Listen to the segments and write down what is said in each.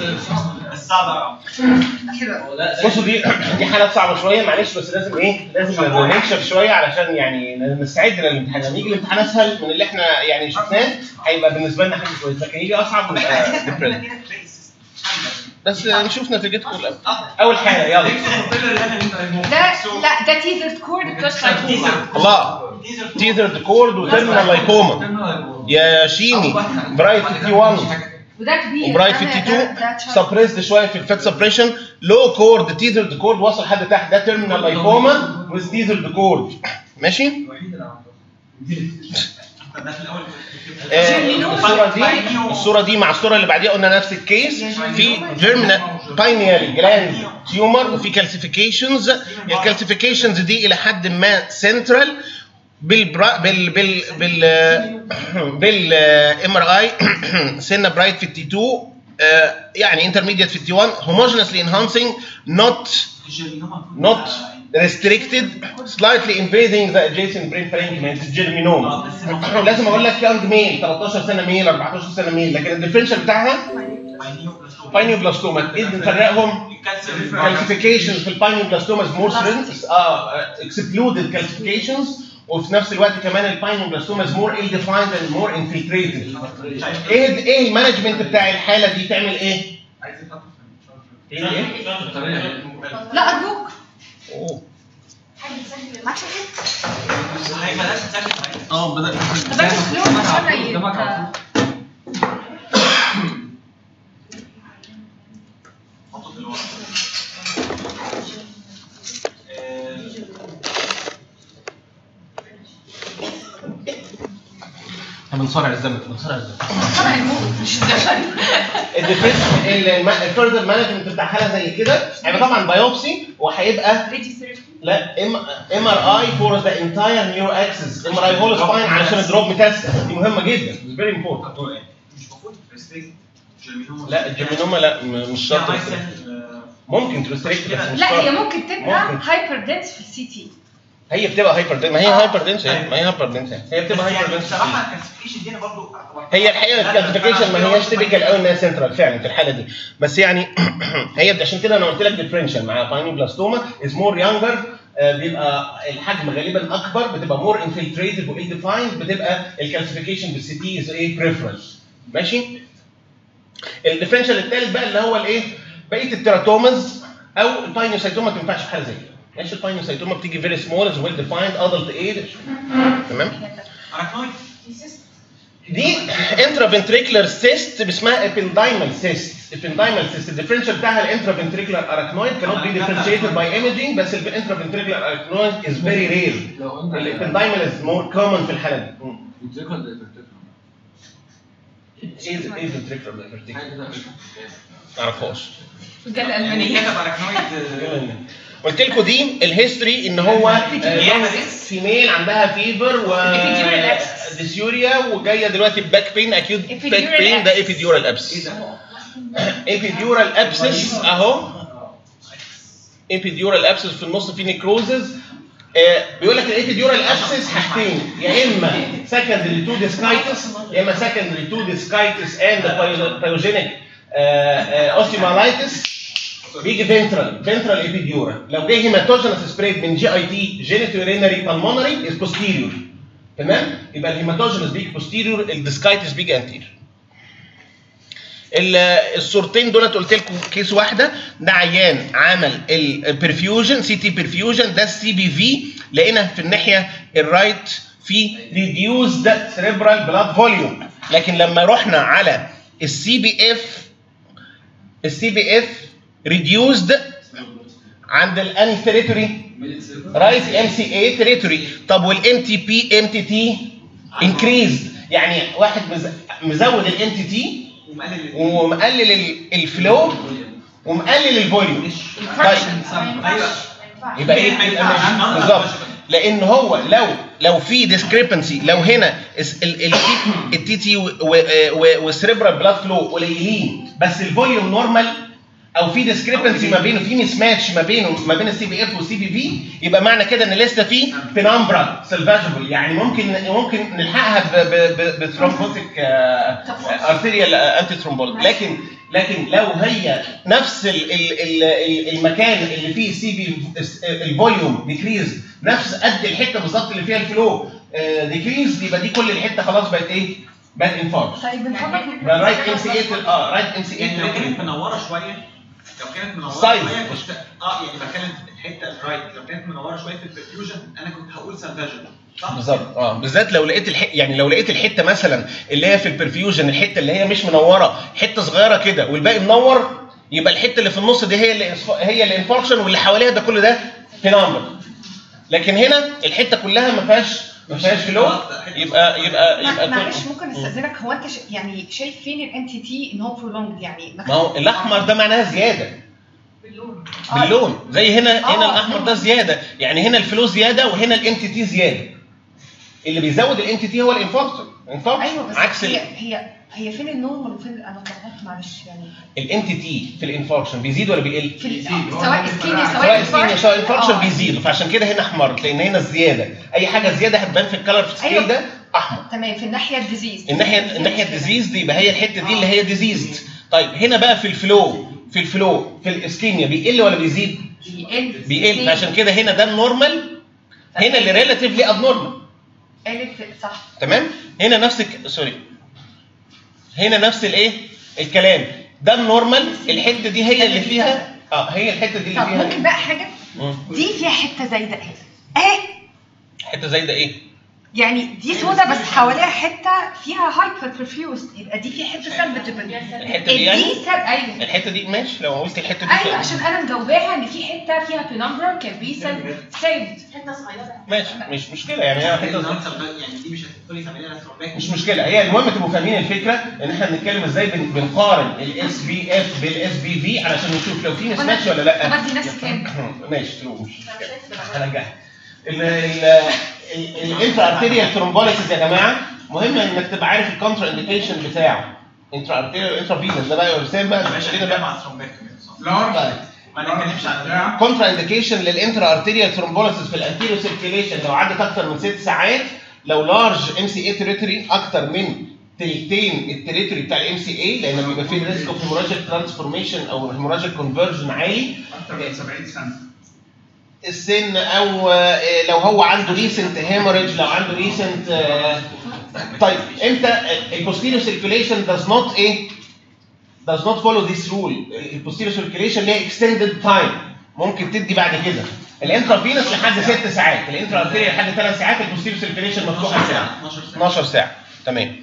الصعب بصوا دي دي حالات صعبه شويه معلش بس لازم ايه لازم ننشف شويه علشان يعني نستعد للامتحان لما يجي الامتحان اسهل من اللي احنا يعني شفناه هيبقى بالنسبه لنا حاجه كويسه لكن يجي اصعب ونبقى depressed. بس نشوف نتيجتكم الاول اول حاجه يلا ده لا ده تيزر كورد بلس لايكوما الله تيزرد كورد وتيرمينال لايكوما يا شيمي برايت 51 وده كبير وبرايت ده- ده- 52 ده child. سبريسد شويه في الفات سبريشن لو كورد تيزرد كورد وصل لحد تحت ده تيرمينال لايكوما ويز تيزرد كورد ماشي آه، الصوره دي الصوره دي مع الصوره اللي بعديها قلنا نفس الكيس في جيرمينال باينيري جلاند تيومر وفي كالسيفيكيشنز الكالسيفيكيشنز دي الى حد ما سنترال بالبرا بال بال بال بال ام ار اي سنه برايت 52 آه، يعني انترميديت 51 homogeneously enhancing not not restricted slightly invading the adjacent brain parenchyma الجيرمينوم لازم اقول لك يونج ميل 13 سنه ميل 14 سنه ميل لكن الديفرنشال بتاعها باينيوبلاستوما ايه نفرقهم calcifications في الباينيوبلاستوما مور اه excluded calcifications وفي نفس الوقت كمان الباينيوبلاستوما مور ill defined and more infiltrated ايه ايه المانجمنت بتاع الحاله دي تعمل ايه؟ ايه ايه؟ لا ارجوك أوه. معكش حاجه اه بدأ طب انا سلو عشان يبقى احنا بنصارع الزمن بنصارع الزمن طبعا الموت مش الدخل الفيرذر مانجمنت بتاع حاله زي كده هيبقى طبعا بايوبسي وهيبقى ريدي ثيرابي لا ام ام ار اي فور ذا انتاير نيورو اكسس ام ار اي هول سباين علشان الدروب ميتاستس دي مهمه جدا فيري امبورتنت مش المفروض ريستريكت جيرمينوما لا الجيمينوما لا م- مش شرط ممكن تريستريكت بس مش لا شرط. هي ممكن تبقى ممكن. هايبر دنس في السي تي هي بتبقى هايبر دنس ما هي آه. هايبر دنس ما هي هايبر دنس هي بتبقى هايبر دنس بصراحه الكلاسيفيكيشن دي انا برضه هي الحقيقه الكلاسيفيكيشن ما هياش تيبيكال قوي انها سنترال فعلا في الحاله دي بس يعني هي عشان كده انا قلت لك ديفرنشال مع باينيوبلاستوما از مور يانجر بيبقى الحجم غالبا اكبر بتبقى مور انفلتريتد وايه ديفايند بتبقى الكالسيفيكيشن بالسي تي از ايه بريفرنس ماشي الديفرنشال الثالث بقى اللي هو الايه بقيه التيراتومز او الباينيوسايتوما ما تنفعش في حاله زي كده ماشي الباينيوسايتوما بتيجي فيري سمول از ويل ديفايند ادلت ايج تمام اراكنويد دي انترافنتريكولار سيست اسمها ابندايمال سيست ابندايمال سيست الديفرنشال بتاعها الانترافنتريكولار اراكنويد كانوت بي ديفرنشيتد باي ايمجينج بس الانترافنتريكولار اراكنويد از فيري رير لو انت الابندايمال از مور كومن في الحاله دي مم. بتذكر ده بتذكر ايه ايه الفنتريكولار حاجه كده ما اعرفهاش ده يعني الالمانيه كتب اراكنويد قلت لكم دي الهيستوري ان هو فيميل عندها فيفر و Epidural abscess. ديسيوريا وجايه دلوقتي باك بين اكيوت باك Epidural بين ده abscess. ايبيديورال ابسس ايبيديورال ابسس اهو ايبيديورال ابسس في النص في نيكروزز بيقول لك الايبيديورال ابسس حاجتين يا اما سكندري تو ديسكايتس يا اما سكندري تو ديسكايتس اند بايوجينيك اوستيومالايتس بيجي فنترال فنترال ايبيديورال لو جه هيماتوجينس سبريد من جي اي تي جينيتورينري بالمونري از بوستيريور تمام يبقى الهيماتوجينس بيجي بوستيريور الديسكايتس بيجي انتيريور ال- الصورتين دولت قلت لكم كيس واحده ده عيان عمل البرفيوجن سي تي برفيوجن ده السي بي في لقينا في الناحيه الرايت في ريديوزد سيريبرال بلاد فوليوم لكن لما رحنا على السي بي اف السي بي اف ريديوزد عند الاني تريتوري رايت ام سي اي تريتوري طب والام تي بي ام تي تي انكريز يعني واحد مز- مزود الام تي تي ومقلل ومقلل ال- الفلو ومقلل الفوليوم طيب يبقى ايه يبقى بالظبط لان هو لو لو في ديسكريبنسي لو هنا التي تي والسريبرال بلاد فلو قليلين بس الفوليوم نورمال او في ديسكريبنسي ما بينه في مس ماتش ما بينه ما بين السي بي اف والسي بي في يبقى معنى كده ان لسه في بينامبرا سلفاجبل يعني ممكن ممكن نلحقها بثرومبوتيك ارتيريال انتي ثرومبوليك لكن لكن لو هي نفس ال ال ال ال المكان اللي فيه سي بي الفوليوم ديكريز نفس قد الحته بالظبط اللي فيها الفلو ديكريز يبقى دي كل الحته خلاص بقت ايه؟ بقت انفاركت طيب بنفرق يبقى رايت ام سي 8 اه رايت ام سي يعني لو 8 كانت منوره شويه لو كانت منوره Size. شويه كنت اه يعني بتكلم في الحته الرايت لو كانت منوره شويه في البرفيوجن انا كنت هقول سالفاجن صح؟ بالظبط اه بالذات لو لقيت الح... يعني لو لقيت الحته مثلا اللي هي في البرفيوجن الحته اللي هي مش منوره حته صغيره كده والباقي منور يبقى الحته اللي في النص دي هي اللي هي اللي انفاركشن واللي حواليها ده كله ده فينامبل لكن هنا الحته كلها ما فيهاش ما فيهاش فلو يبقى يبقى يبقى معلش كل... ممكن استاذنك هو انت ش... يعني شايف فين الان تي تي ان هو prolonged يعني ما هو الاحمر ده معناها زياده باللون باللون زي هنا هنا آه. الاحمر ده زياده يعني هنا الفلو زياده وهنا الام تي تي زياده اللي بيزود الام تي تي هو الانفاركتور ايوه بس عكس هي هي هي فين النورمال وفين انا اتلخبطت معلش يعني الام تي تي في الانفاركشن بيزيد ولا بيقل؟ في ال- بيزيد. سواء اسكيميا سواء سواء اسكيميا سواء انفاركشن آه. بيزيدوا فعشان كده هنا احمرت لان هنا الزياده اي حاجه زياده هتبان في الكلر سكيل أيوة. ده احمر تمام في الناحيه الديزيز الناحيه الناحيه الديزيز دي يبقى هي الحته دي اللي هي ديزيزد طيب هنا بقى في الفلو في الفلو في الاسكيميا بيقل ولا بيزيد؟ بيقل بيقل عشان كده هنا ده النورمال هنا اللي ريلاتيفلي ابنورمال قالت صح تمام هنا نفس الك... سوري هنا نفس الايه الكلام ده النورمال الحته دي هي اللي فيها اه هي الحته دي اللي طب فيها ممكن بقى حاجه مم. دي فيها حته زايده اهي اهي حته زي ده ايه يعني دي سودا بس حواليها حته فيها هايبر برفيوز يبقى دي في حته سلبتبل الحته دي يعني دي سل... ايوه الحته دي ماشي لو قلت الحته دي ايوه عشان انا مجاوباها ان في حته فيها بينمبر كان بيسل سيفد حته صغيره ماشي مش مشكله يعني هي حته صغيرة. يعني دي مش هتدخلي تعمليها ثرومباك مش مشكله هي المهم تبقوا فاهمين الفكره ان احنا بنتكلم ازاي بن- بنقارن الاس بي اف بالاس بي في علشان نشوف لو في مس ماتش ولا لا بدي نفس كام ماشي تقول هرجعها الانترا ارتيريال ثرومبوليسيس يا جماعه مهم انك تبقى عارف الكونترا انديكيشن بتاعه انترا ارتيريال انترا فينس ده بقى يرسم بقى مش خلينا هنتكلم بقى عن ثرومباك كمان صح؟ لارج ما نتكلمش عن كونترا انديكيشن للانترا ارتيريال ثرومبوليسيس في الانتيريو سيركيليشن لو عدت اكتر من ست ساعات لو لارج ام سي اي تريتوري اكتر من تلتين التريتوري بتاع الام سي اي لان بيبقى فيه ريسك اوف هيموراجيك ترانسفورميشن او هيموراجيك كونفرجن عالي اكتر من 70 سنه السن او آه، لو هو عنده ريسنت هيموريج لو عنده ريسنت طيب امتى البوستيريو سيركيليشن does not ايه does not follow this rule البوستيريو سيركيليشن ليها extended time ممكن تدي بعد كده الانترافينس لحد 6 ساعات الانترا ارتيريا لحد 3 ساعات البوستيريو سيركيليشن مفتوحه ساعه 12 ساعه 12 ساعه تمام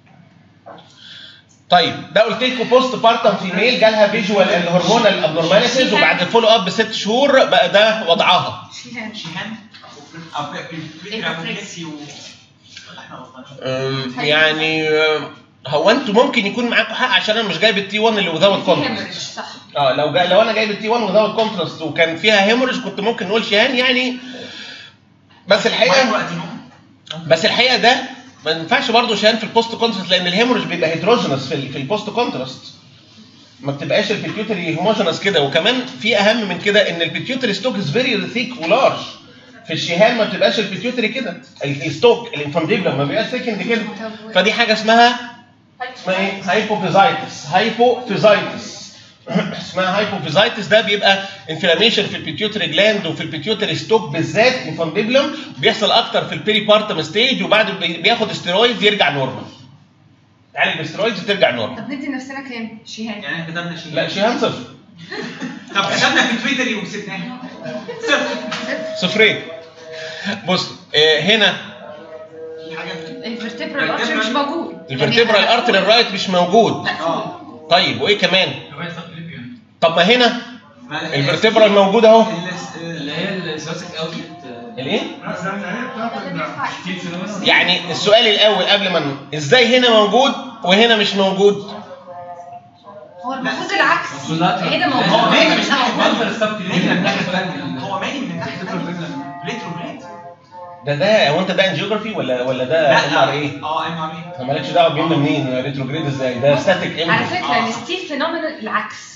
طيب ده قلت لكم بوست بارتم فيميل جالها فيجوال اند هرمونال ابنورماليتيز وبعد الفولو اب بست شهور بقى ده وضعها شيهان شيهان او بيبريكسي و ولا احنا غلطانين؟ أم، يعني أم، هو انتوا ممكن يكون معاكم حق عشان انا مش جايب التي 1 اللي وذاوت في كونتراست hemorrhage، صح اه لو جا لو انا جايب التي 1 وذاوت كونتراست وكان فيها هيموريج كنت ممكن نقول شيهان يعني بس الحقيقه مايكرو بس الحقيقه ده ما ينفعش برضه شيهان في البوست كونتراست لان الهيموريج بيبقى هيدروجينس في ال- في البوست كونتراست ما بتبقاش البيتيوتري هوموجينس كده وكمان في اهم من كده ان البيتيوتري ستوك از فيري ثيك ولارج في الشيهان ما بتبقاش البيتيوتري كده ال- الستوك الانفانديبلم ما بيبقاش ثيكند كده فدي حاجه اسمها اسمها ايه؟ هايبوفيزايتس هايبوفيزايتس اسمها هايبوفيزايتس ده بيبقى انفلاميشن في البيتيوتري جلاند وفي البيتيوتري ستوك بالذات انفانديبلم بيحصل اكتر في البيري بارتم ستيج وبعد بي- بياخد استيرويدز يرجع نورمال تعالج باستيرويدز ترجع نورمال طب ندي نفسنا كام شيهان يعني احنا كتبنا شيهان لا شيهان صفر طب كتبنا في تويتر وكسبناها صفر صفرين بص آه، هنا في حاجه الفرتبرال ارتري مش موجود الفرتبرال يعني ارتري الرايت مش موجود اه طيب وايه كمان لغايه سبليبيان طب ما هنا ما- الفرتبرال موجود اهو ال- اللي هي السواسك اوتلت الايه لا ده اللي هي بتاخد ستيل فينومينا يعني السؤال الاول قبل ما ن- ازاي هنا موجود وهنا مش موجود هو المفروض العكس كلها هنا هو موجود مايل من ناحيه منظر السب كلينيك من ناحيه ثانيه هو مايل من ناحيه ريتروجريد ده ده هو انت ده انجيوجرافي ولا ولا ده ام ار ايه؟ اه ام ار ايه مالكش دعوه بيجي منين ريتروجريد ازاي ده ستاتيك على ايمج فكره الستيل فينومينال العكس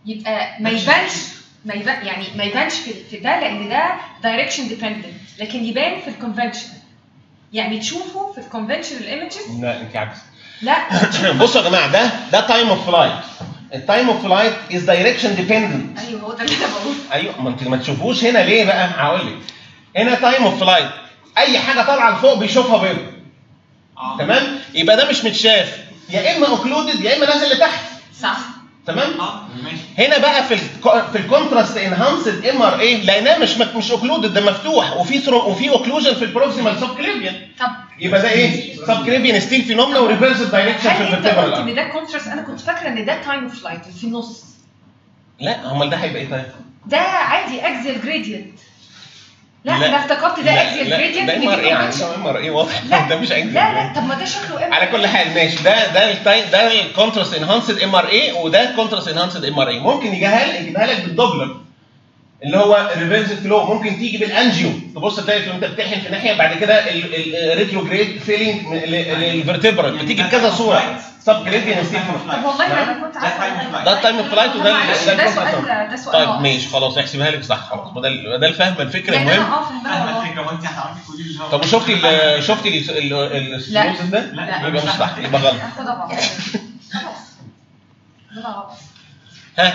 يبقى ما يبانش ما يبان يعني ما يبانش في, في ده لان ده دايركشن ديبندنت لكن يبان في الكونفنشن يعني تشوفه في الكونفنشنال ايمجز لا انت عكس لا بصوا يا جماعه ده ده تايم اوف فلايت التايم اوف فلايت از دايركشن ديبندنت ايوه هو ده اللي انا بقوله ايوه ما انت ما تشوفوش هنا ليه بقى هقول لك هنا تايم اوف فلايت اي حاجه طالعه لفوق بيشوفها بيض اه تمام يبقى ده مش متشاف يا اما اوكلودد يا اما نازل لتحت صح تمام اه ماشي هنا بقى في ال في الكونتراست انهانسد ام ار اي لقيناه مش مش اوكلودد ده مفتوح وفي ثرو وفي اوكلوجن في البروكسيمال سب كليبيان طب يبقى ده ايه؟ سب كليبيان ستيل فينومنا وريفرس دايركشن في هل انت قلت الفيرتبرال ان ده كونتراست انا كنت فاكره ان ده تايم اوف فلايت في النص لا امال ده هيبقى ايه طيب؟ ده عادي اكزيال جريدينت لا, لا. انا افتكرت ده اكزيال لا جريدينت ده ام ار اي عنده ام ار اي واضح لا ده مش لا اكزل لا طب ما ده شكله ام على كل حال ماشي ده ده التايم ده الكونتراست انهانسد ام ار اي وده كونتراست انهانسد ام ار اي ممكن يجيبها لك يجيبها لك بالدوبلر اللي هو ريفرس فلو ممكن تيجي بالانجيو تبص تلاقي انت بتحن في ناحيه بعد كده الريتروجريد فيلينج للفرتبرال بتيجي بكذا صوره سب جريديان ستيل طب والله ما انا كنت ده عارفه تايم اوف فلايت ده التايم اوف فلايت وده معلش، ده ده الكونتراست سؤال ده سؤال طيب واضح. ماشي خلاص احسبها لك صح خلاص ما ده ده الفهم الفكره يعني انا المهم اه فاهمها فاهمه والله. الفكره هو انت هتعرفي تقولي اللي هو طب وشفتي ال- شفتي ال- ال- السلوز ده؟ لا. يبقى مش صح يبقى غلط خدها غلط خلاص خدها غلط ها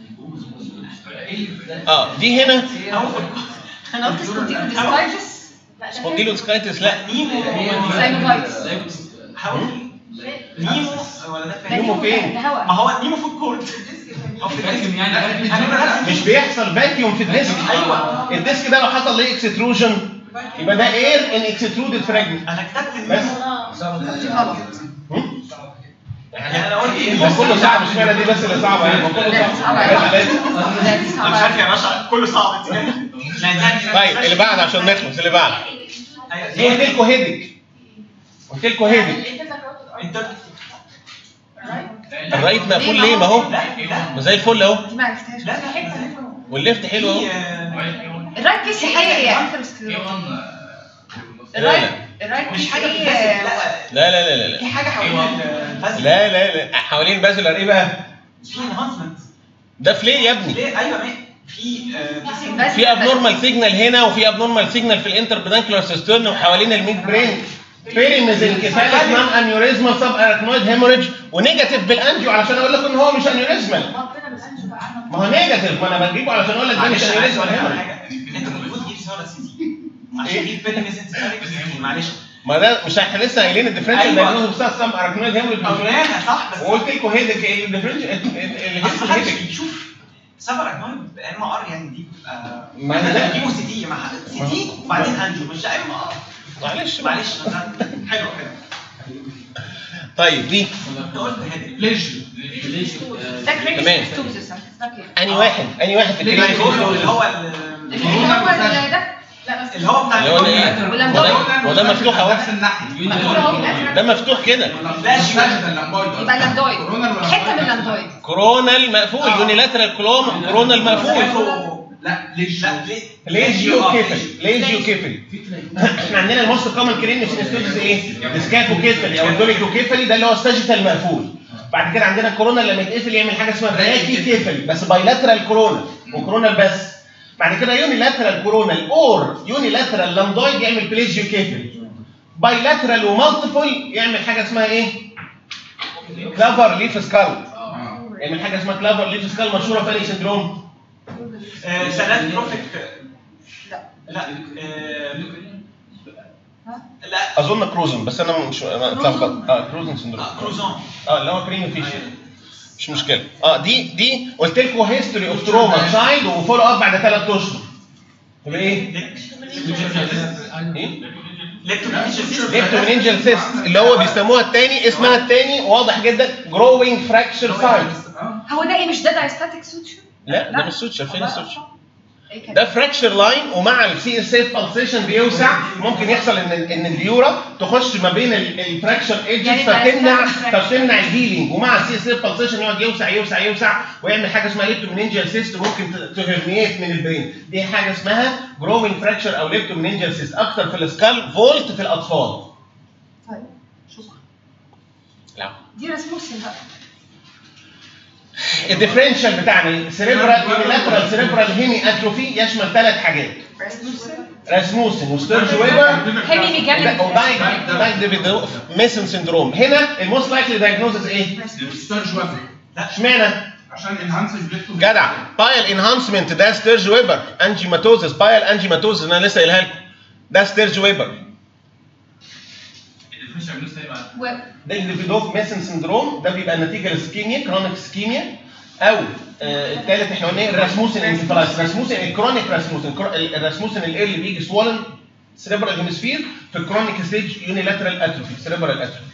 اه دي هنا انا قلت سبونديلو ديسكايفس سبونديلو سكايتس لا نيمو ساينوفايتس حاول نيمو ولا ده فاهم نيمو فين؟ ده هواء ما هو نيمو في الكورت هو في الديسك فاكر يعني انا مش بيحصل فاكيوم في الديسك أيوة. الديسك ده لو حصل ليه اكستروجن يبقى ده اير ان اكسترودد فراجمنت انا كتبت بس النيمو غلط يعني انا قلت ايه ما كله صعب مش معنى دي بس اللي صعبه يعني ما كله لا، صعب صعبة. بس لازم. لا دي انا مش عارف صعبة يا باشا كله صعب انت يعني طيب اللي بعد عشان نخلص اللي بعد دي قلت لكم هيدك قلت لكم هيدك انت الرايت مقفول ليه ما هو لا لا ما زي الفل اهو دي ما عرفتهاش لا بس لا حته والليفت حلو اهو في آه، الرايت بيس حاجه هي انترسكليروز الرايت الرايت مش بيس حاجه في ايه الديسك لا لا لا لا لا في حاجه حوالين الفازل لا لا لا حوالين البازلر ايه بقى؟ في انهانسمنت ده فليه يا ابني ليه ايوه ما- في آه، في في ابنورمال سيجنال هنا وفي ابنورمال سيجنال في الانتربيدانكولار سيستم وحوالين الميد برين فيرمز انكفاليك نون انيوريزمال سب اركنويد هيموريدج ونيجاتيف بالانجيو علشان اقول لك ان هو مش انيوريزمال ما هو نيجاتيف ما انا بجيبه علشان اقول لك ده مش معلش انا عايز انيوريزمال اقول لك على هيموريدج حاجه انت المفروض تجيب صوره سي تي عشان تجيب بيرمز انت معلش ما ده مش احنا لسه قايلين الديفرنشال أيوة. دايجنوز بتاع السب اركنويد هيموريدج مولانا صح بس وقلت لكم هيدك الديفرنشال اصل محدش الهيدك بيشوف سفر اجنبي ام ار يعني دي بتبقى ما احنا ده- بنجيبه سي تي مع سي تي وبعدين انجو مش ام ار معلش معلش حلو حلو طيب دي انت قلت هادي ليش ليش ده تمام. كريتيس ستوزس هتفتكر كده اني واحد اني واحد في اللي الكلينيك هو اللي هو اللي هو ال- ده لا بس اللي هو بتاع اللي هو ده ايه؟ واللمبويد. هو ده- هو ده مفتوح اهو نفس الناحيه مقفول اهو من الأزرق. ده مفتوح كده فلاش يبقى اللامدويد حته من اللامدويد كورونال مقفول يونيلاترال كولوم كورونال مقفول لا ليش لا ليه ليجيو كيفل ليجيو كيفل احنا عندنا الموست كومن كرين سينستوزيس ايه؟ ديسكافو كيفلي او الدوليكو كيفلي ده اللي هو الساجيتال مقفول بعد كده عندنا الكورونا لما يتقفل يعمل حاجه اسمها براكي كيفلي بس بايلاترال كورونا وكورونا بس بعد كده يونيلاترال كورونال اور يونيلاترال لامدويد يعمل بليجيو كيفلي بايلاترال ومالتيبل يعمل حاجه اسمها ايه؟ كلافر ليف سكال يعمل حاجه اسمها كلافر ليف سكال مشهوره في أي سندروم سلام تروفيك لا لا آه، ها؟ لا اظن كروزن بس انا مش انا اتلخبط اه كروزن سندروم آه، كروزون اه اللي هو كريم فيشر مش مشكله اه دي دي قلت لكم هيستوري اوف تروما تشايلد وفولو اب بعد ثلاث اشهر يبقى ايه؟ ايه؟ ليبتومينينجال سيست اللي هو بيسموها الثاني اسمها الثاني واضح جدا جروينج فراكشر سايز هو ده ايه مش ده دايستاتيك سوتشر؟ لا ده مش سوتشر فين السوتشر؟ ايه كده؟ ده فراكشر لاين ومع السي اس اف بالسيشن بيوسع ممكن يحصل ان ان الديورا تخش ما بين الفراكشر ايدجز يعني فتمنع diastolic فتمنع الهيلينج ومع السي اس اف بالسيشن يقعد يوسع يوسع يوسع ويعمل حاجه اسمها ليبتومينينجال سيست وممكن تهرنيت من البرين دي حاجه اسمها جروينج فراكشر او ليبتومينينجال سيست اكتر في السكال فولت في الاطفال طيب شكرا لا دي رسموسين بقى الديفرنشال بتاعنا سيريبرال يونيلاترال سيريبرال هيمي اتروفي يشمل ثلاث حاجات راسموسن وستيرج ويبر هيمي ميجالين ودايك ميسن سندروم هنا الموست لايكلي دايجنوزز ايه؟ ستارج وافل اشمعنى؟ عشان انهانس البليتو جدع بايل انهانسمنت ده ستيرج ويبر انجيماتوزس بايل انجيماتوزس انا لسه قايلها لكم ده ستيرج ويبر الديفرنشال بنوس تاني بعد و... ده الليفيدوف ميسن سندروم ده بيبقى نتيجه لسكيميا كرونيك سكيميا او آه الثالث احنا قلنا ايه الراسموسن انسفالايتس راسموسن الكرونيك راسموسن كرو- الراسموسن الايرلي بيجي سوالن سيريبرال هيمسفير في الكرونيك ستيج يونيلاترال اتروفي سيريبرال اتروفي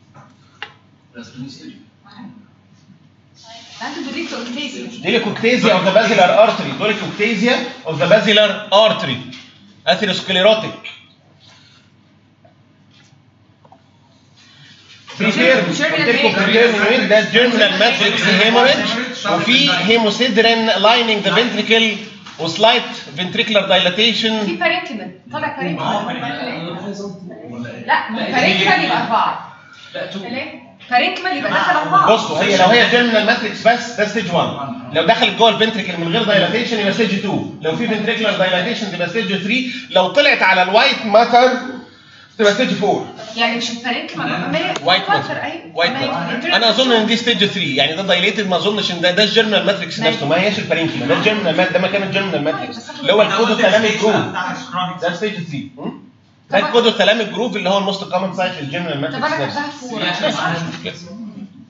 عنده بريكو اوكتيزي دي كوكتيزيا اوف ذا بازيلار ارتري دول كوكتيزيا اوف ذا بازيلار ارتري اثيروسكليروتيك بريفير بريفير ده جيرمينال ماتريكس هيموريج وفي هيموسيدرين لايننج ذا فنتريكل وسلايت فنتريكولار في دايلاتيشن بارينكيمال طالع بارينكيمال ولا لا بارينكيمال يبقى اربعه لا تو بارينكيمال يبقى دخل اربعه بصوا هي لو هي جيرمينال ماتريكس بس ده ستيج 1 لو دخلت جوه الفنتريكل من غير دايلاتيشن يبقى ستيج 2 لو في فنتريكولار دايلاتيشن تبقى ستيج 3 لو طلعت على الوايت ماتر تبقى ستيج 4 يعني مش البارينكيمال وايت ماتر وايت ماتر انا اظن ان دي ستيج 3 يعني ده دايليتد ما اظنش ان ده ده الجيرمينال ماتريكس نفسه ما هياش البارينكيما ده الجيرمينال مات ده مكان الجيرمينال ماتريكس اللي هو الكودوثالاميك جروف ده ستيج 3 م? ده الكودوثالاميك جروف اللي هو الموست كومن سايت للجيرمينال طب ماتريكس انا نفسه كاتباها فور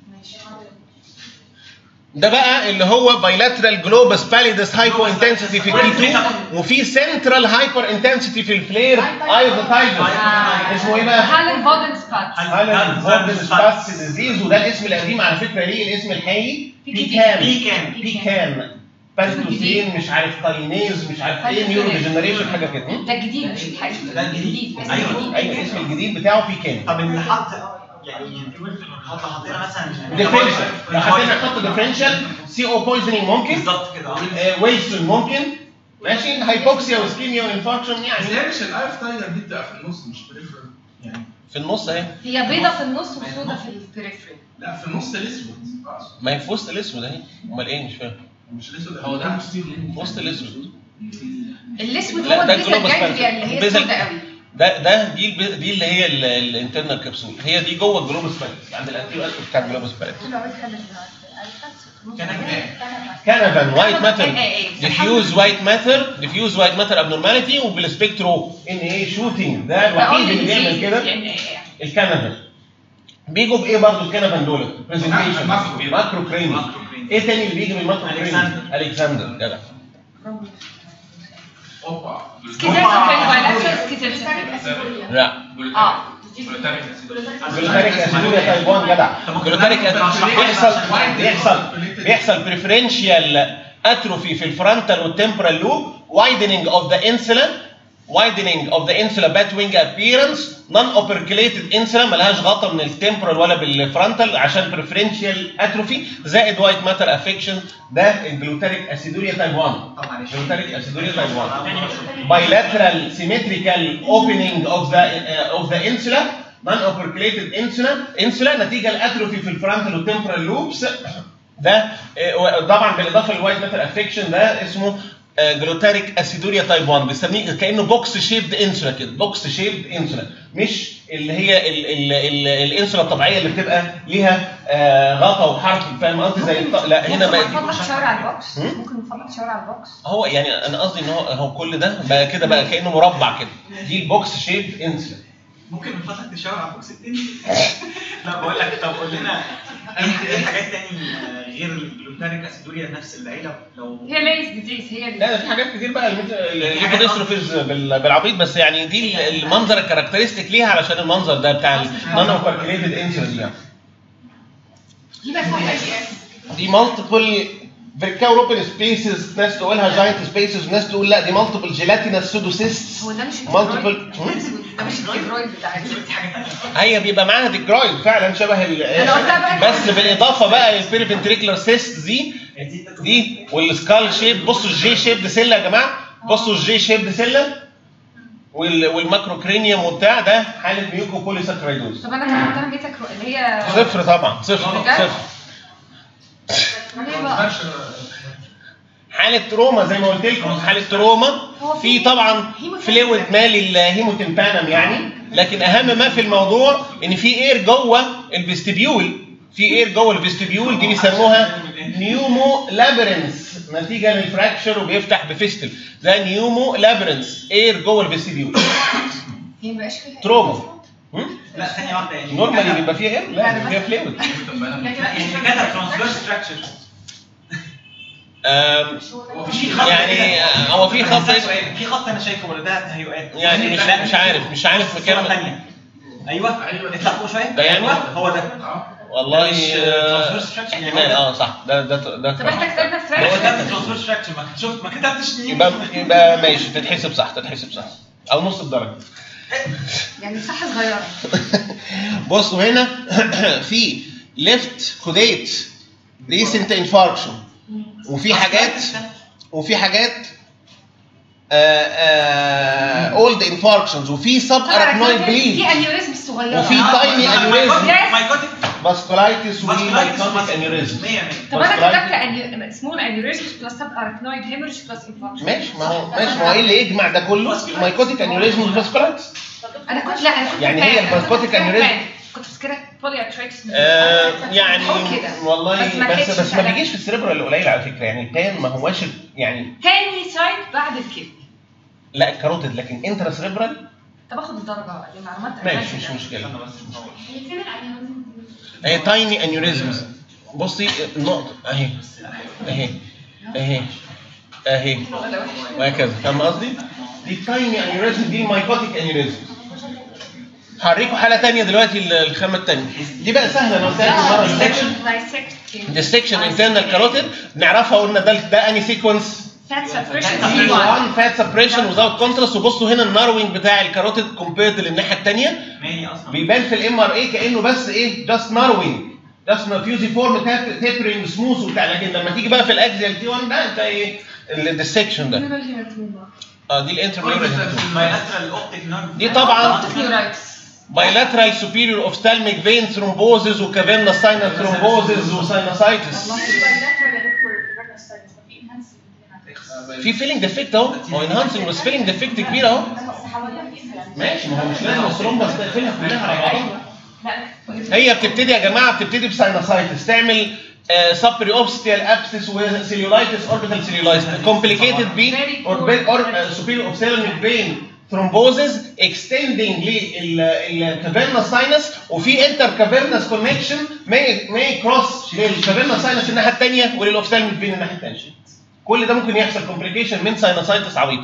ده بقى اللي هو بايلاترال جلوبس باليدس هايبو انتنسيتي في التي 2 وفي سنترال هايبر انتنسيتي في الفلير اي اوف ذا تايجر اسمه ايه بقى؟ هالن بودن سبات هايلر فورد سباس ديزيز وده الاسم القديم على فكره ليه الاسم الحقيقي بيكان بيكان. بيكان بانتوسين مش عارف كاينيز مش عارف ايه نيورو ديجنريشن حاجه كده م? ده الجديد مش الحقيقي ده الجديد. اسم أيوة. جديد. ايوه الاسم الجديد بتاعه بيكان طب اللي حط يعني يقول في الحط حطينا مثلا ديفرنشال لو حطينا خط ديفرنشال سي او بويزنينج ممكن بالظبط كده اه ويلسون ممكن ماشي هايبوكسيا وسكيميا وانفاركشن بس يعني هي مش الايف تايجر دي بتبقى في النص مش بريفرال يعني في النص اهي هي بيضه في النص وسودة في البريفري لا في النص الاسود أقصد. ما هي في وسط الاسود اهي امال ايه مش فاهم مش الاسود هو ده في وسط الاسود الاسود لا، هو ده البيزا الجلوبس الجانجليا بانثر. اللي هي البيزا- سودة قوي ده ده دي الب- دي اللي هي الانترنال كبسول هي دي جوه الجلوبس بالانس عند الانتيريور الف بتاع الجلوبس بالانس كانفان وايت ماتر ديفيوز وايت ماتر ديفيوز وايت ماتر ابنورماليتي وبالسبكترو ان ايه شوتنج ده الوحيد اللي بيعمل كده الكانفان بيجوا بايه برضه الكانفان دول برزنتيشن ماكرو. ماكرو كريني ماكرو كريني. ايه تاني اللي بيجي بالماكرو كريني ألكسندر. الكسندر جدع اوبا لا اه جلوتاريك اسيدوريا تايب 1 جدع جلوتاريك بيحصل بيحصل بيحصل بريفرنشال اتروفي في الفرونتال والتمبرال لوب widening of the insula widening of the insula bat wing appearance non operculated insula ملهاش غطا من التمبرال ولا بالفرونتال عشان بريفرنشال اتروفي زائد وايت ماتر افكشن ده الجلوتاريك اسيدوريا تايب 1 طب معلش جلوتاريك اسيدوريا تايب 1 bilateral symmetrical opening of the uh, of the insula non-operculated insula insula نتيجه الاتروفي في الفرونتال والتمبرال لوبس ده آه، طبعا بالاضافه للوايت ماتر افكشن ده اسمه جلوتاريك اسيدوريا تايب 1 بنسميه كانه بوكس شيبد انسولا كده بوكس شيبد انسولا مش اللي هي ال- ال- ال- الانسولا الطبيعيه اللي بتبقى ليها آه، غطا وحرف فاهم قصدي زي الط- لا هنا ممكن ما نفضل تشاور على البوكس هم؟ ممكن نفضل تشاور على البوكس هو يعني انا قصدي ان هو هو كل ده بقى كده بقى كانه مربع كده دي البوكس شيب انسلا ممكن من فضلك تشاور على البوكس التاني لا بقول لك طب قول لنا ايه إيه حاجات تاني آه، غير الجلوتاريك اسيدوريا نفس العيله لو هي ليس ديزيز هي لا ده في حاجات كتير بقى الليفوديستروفيز بالعبيط بس يعني دي المنظر الكاركترستيك ليها علشان المنظر ده بتاع النون اوبركليتد انسلا دي يعني دي بس هي دي مالتيبل فيركاو اوبن سبيسز ناس تقولها جاينت سبيسز وناس تقول لا دي مالتيبل جيلاتينس سودوسيست هو ده مش مالتيبل ده مش الكبرويد بتاع دي حاجه تانيه هي بيبقى معاها ديكرويد فعلا شبه ال أنا قلتها بقى. بس بالاضافه بقى للبيريفنتريكولار سيست دي دي والسكال شيب بصوا الجي شيب سله يا جماعه بصوا الجي شيب سله وال- والماكرو كرينيوم وبتاع ده حاله ميوكو بوليساكرايدوز طب انا كان قلتها بيتا كرو اللي هي صفر طبعا صفر بجد؟ صفر ليه بقى؟ حاله تروما زي ما قلت لكم حاله تروما في طبعا فلويد مالي الهيموتمبانم يعني لكن اهم ما في الموضوع ان في اير جوه الفيستبيول في اير جوه الفيستبيول دي بيسموها نيومو لابرنس نتيجه للفراكشر وبيفتح بفيستل ده نيومو لابرنس اير جوه الفيستبيول هي مبقاش فيها تروما هم؟ لا ثانيه واحده يعني نورمالي بيبقى فيها اير لا بيبقى فيها فلويد لكن لا يعني كتب ترانسفيرس ستراكشر آم، في خط يعني كده. آه، هو في خط بس اسمه- سؤال، في خط انا شايفه ولا ده تهيؤات يعني مش لا، مش عارف مش عارف صورة مكان ثانيه ايوه أيوة. اطلع فوق شويه ده يعني؟ ايوه هو ده والله مش آه، transverse structure يعني هو احنا ده. اه صح ده ده ده طب احنا كتبنا هو فراكشن ده ترانسفيرس ستراكشر ما شفت ما كتبتش نيو يبقى يبقى ماشي تتحسب صح تتحسب صح او نص الدرجه يعني مساحه صغيره بصوا هنا في ليفت كوديت ريسنت انفاركشن وفي حاجات وفي حاجات اولد انفاركشنز وفي سب اركنويد بليد في انيوريزم صغيره وفي tiny aneurysm. مايكوتيك باستولايتس ماسكولايتس ومايكوتيك انيوريزم 100 100 طب انا Vasculitis. كتبت سمول انيوريزم بلس سب اركنويد هيموريج بلس انفاركشن ماشي ما هو ماشي ما هو ايه اللي يجمع ده كله مايكوتيك انيوريزم وفاسكولايتس انا كنت لا انا كنت يعني فاهم. هي أنا كنت الباسكوتيك فاهم. aneurysm. كنت فاكرها بولي ارترايتس آه يعني كده. والله بس ما بس كانتش بس ما فعلا. بيجيش في السريبرال القليل على فكره يعني البان ما هواش يعني تاني سايد بعد الكيد لا الكاروتيد لكن انترا سريبرال طب اخد الدرجه دي معلومات ماشي مش مشكله استنى بس نصور. هي تايني انيوريزمز بصي النقطه اهي اهي اهي اهي وهكذا فاهم قصدي؟ دي تايني انيوريزم دي مايكوتيك انيوريزم هوريكم حاله ثانيه دلوقتي الخامه الثانيه دي بقى سهله انا قلت لكم المره اللي فاتت ديسكشن انترنال كاروتيد نعرفها قلنا ده ده اني سيكونس فات دي سبريشن 1 فات سبريشن وزاوت كونتراست وبصوا هنا الناروينج بتاع الكاروتيد كومبيرد للناحيه الثانيه ماني اصلا بيبان في الام ار اي كانه بس ايه جاست ناروينج جاست فيوزي فورم تيبرنج سموث وبتاع لكن لما تيجي بقى في الاكزيال تي 1 ده انت ايه الديسكشن ده اه دي الانترميورال بايلاترال اوبتيك نيرف دي طبعا نيورايتس bilateral superior ophthalmic vein thrombosis وكافيرنا sinus thrombosis وساينوسايتس في فيلينج ديفكت اهو هو انهانسنج بس فيلينج ديفكت كبير اهو ماشي ما هو مش لازم الثرومبس تقفلها كلها على بعضها هي بتبتدي يا جماعه بتبتدي بساينوسايتس تعمل سبري اوبستيال ابسس وسيلولايتس اوربيتال سيلولايتس كومبليكيتد ب سوبيريور اوبستيالميك فين ثرومبوزز اكستندنج للكافيرنا ساينس وفي انتر كافيرنس كونكشن ماي كروس للكافيرنا ساينس الناحيه الثانيه وللاوبستيالميك فين الناحيه الثانيه كل ده ممكن يحصل كومبليكيشن من ساينوسايتس عبيطه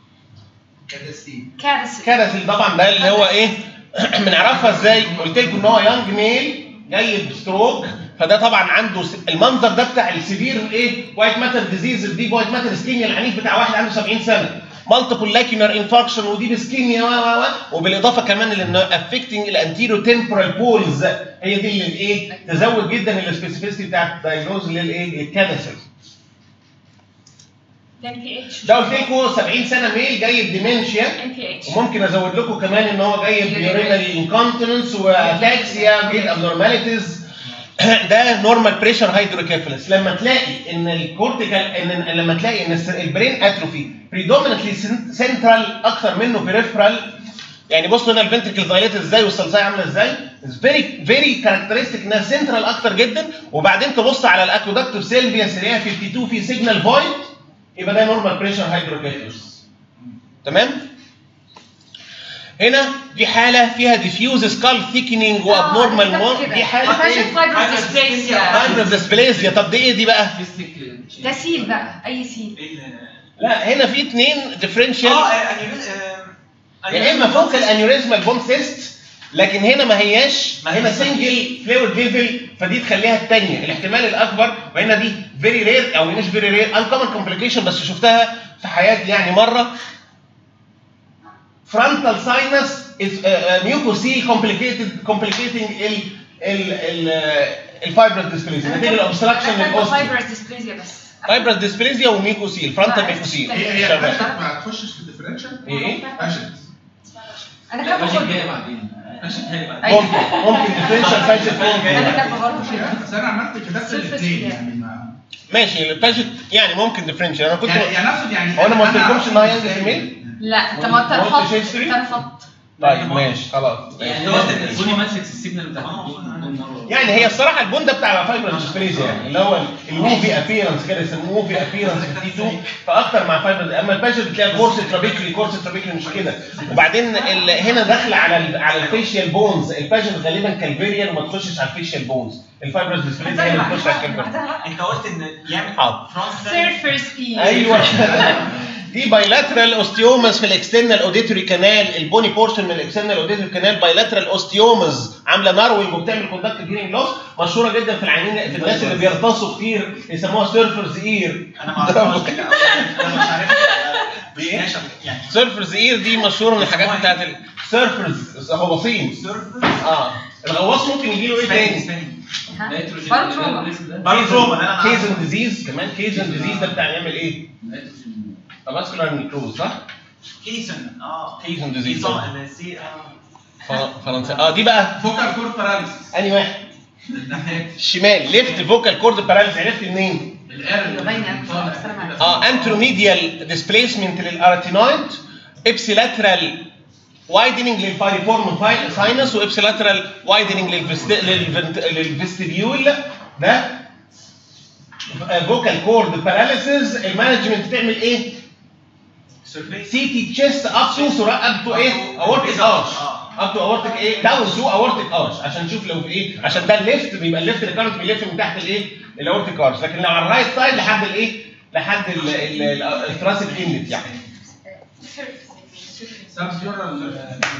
كارثه كارثي طبعا ده اللي هو ايه بنعرفها ازاي قلت لكم ان هو يانج ميل جاي بستروك فده طبعا عنده س- المنظر ده بتاع السيفير ايه وايت ماتر ديزيز دي وايت ماتر اسكيميا العنيف بتاع واحد عنده 70 سنه مالتيبل لاكيونر انفاركشن ودي بسكيميا و و و وبالاضافه كمان لانه افكتنج الانتيرو تمبرال بولز هي دي اللي ايه تزود جدا السبيسيفيستي بتاعت الدايجنوز للايه للكانسر ام بي اتش ده قلت لكم 70 سنه ميل جاي بديمنشيا ام بي اتش وممكن ازود لكم كمان ان هو جاي بيورينري انكونتيننس واتاكسيا جيت ابنورماليتيز ده نورمال بريشر هيدروكيفالس لما تلاقي ان الكورتيكال ان لما تلاقي ان الس- البرين اتروفي بريدومينتلي سنترال اكثر منه بريفرال يعني بصوا هنا الفنتركل دايليتد ازاي والسلسله عامله ازاي فيري فيري كاركترستيك انها سنترال اكتر جدا وبعدين تبص على الاكودكتيف سيلفيا سيريا 52 في سيجنال فويد يبقى ده نورمال بريشر هيدروكيفالس تمام هنا دي حاله فيها ديفيوز سكال ثيكنينج وابنورمال مون دي حاله ايه؟ فايبرس ديسبليزيا طب دي ايه دي بقى؟ ده سيل بقى اي سيل ايه اللي- لا هنا في اثنين ديفرنشال اه انيوريز آه، يا اما فوق الانيوريزمال بون سيست لكن هنا ما هياش ما هنا هي- سنجل فلويد ليفل فدي تخليها الثانيه الاحتمال الاكبر وهنا دي فيري رير او مش فيري رير انكومن كومبليكيشن بس شفتها في حياتي يعني مره frontal sinus is uh, uh, mucosal complicated complicating ال ال ال الفايبرس ديسبليزيا نتيجه الاوبستراكشن للاوستيو فايبرس ديسبليزيا بس فايبرس ديسبليزيا وميكوسيل فرونتال ميكوسيل هي هي شغال فاشت ما تخشش في الديفرنشال ايه فاشت انا كان ماشي باخد جاي بعدين أيوة. ممكن ممكن ديفرنشال فاشل انا كاتبه برضه كده بس انا عملت كتبت Surface الاثنين يعني. يعني ما ماشي الباجت يعني ممكن ديفرنشال انا كنت يعني يعني اقصد يعني هو انا ما أنا قلتلكمش ان هي أعرف ينزل في إزاي. الميل؟ لا انت ما انت ما قلتش رفضت history؟ انت رفضت طيب ماشي خلاص يعني هو البوني ماتريكس السيجنال بتاع يعني هي الصراحه البون ده بتاع فايبر ديسبليزيا يعني اللي هو الموفي ابيرنس كده يسموه موفي ابيرنس في تي 2 فاكتر مع فايبر اما الباشا بتلاقي كورس ترابيكلي كورس ترابيكلي مش كده وبعدين ال- هنا داخله على ال على الفيشيال بونز الباشا غالبا كالفيريال وما تخشش على الفيشيال بونز الفايبر ديسبليزيا هي اللي بتخش على الكالفيريال بعدها انت قلت ان يعمل حاضر. فرونتال سيرفرز اي ايوه دي بايلاترال اوستيومز في الاكسترنال اوديتوري كانال البوني بورشن من الاكسترنال اوديتوري كانال بايلاترال اوستيومز عامله ناروينج وبتعمل كوندكت هيرنج لوس مشهوره جدا في العينين في الناس اللي بيرتصوا كتير يسموها سيرفرز اير انا ما اعرفهاش كده انا مش عارف إيه؟ ماشي يعني سيرفرز اير دي مشهوره من الحاجات بتاعت السيرفرز غواصين سيرفر اه الغواص ممكن يجي له ايه تاني؟ برضه تروما برضه تروما انا كيزن ديزيز كمان كيزن ديزيز ده بتاع يعمل ايه؟ فاسكولار نيكروز صح؟ كيسن اه كيسن disease. كيسون السي اه فر- فرنسا اه دي بقى فوكال كور باراليسيس انهي واحد؟ الناحيه الشمال ليفت فوكال كورد باراليز عرفت منين؟ الار أيوة، باينة. السلام عليكم. اه انتروميديال ديسبيسمنت للاراتينويد ابسيلاترال وايدنينج للبايريفورم ساينس وابسيلاترال وايدنينج للفيستيبيول ده فوكال كورد باراليسيس المانجمنت تعمل ايه؟ سيرفيس سي تي تشيست اب تو اب تو ايه؟ اورتيك ارش اب تو اورتيك ايه؟ داون تو اورتيك ارش عشان نشوف لو في ايه؟ عشان ده الليفت بيبقى الليفت ريكارنت بيلف من تحت الايه؟ الاورتيك ارش لكن لو على الرايت سايد لحد الايه؟ لحد الثراسيك انلت يعني سابسيورال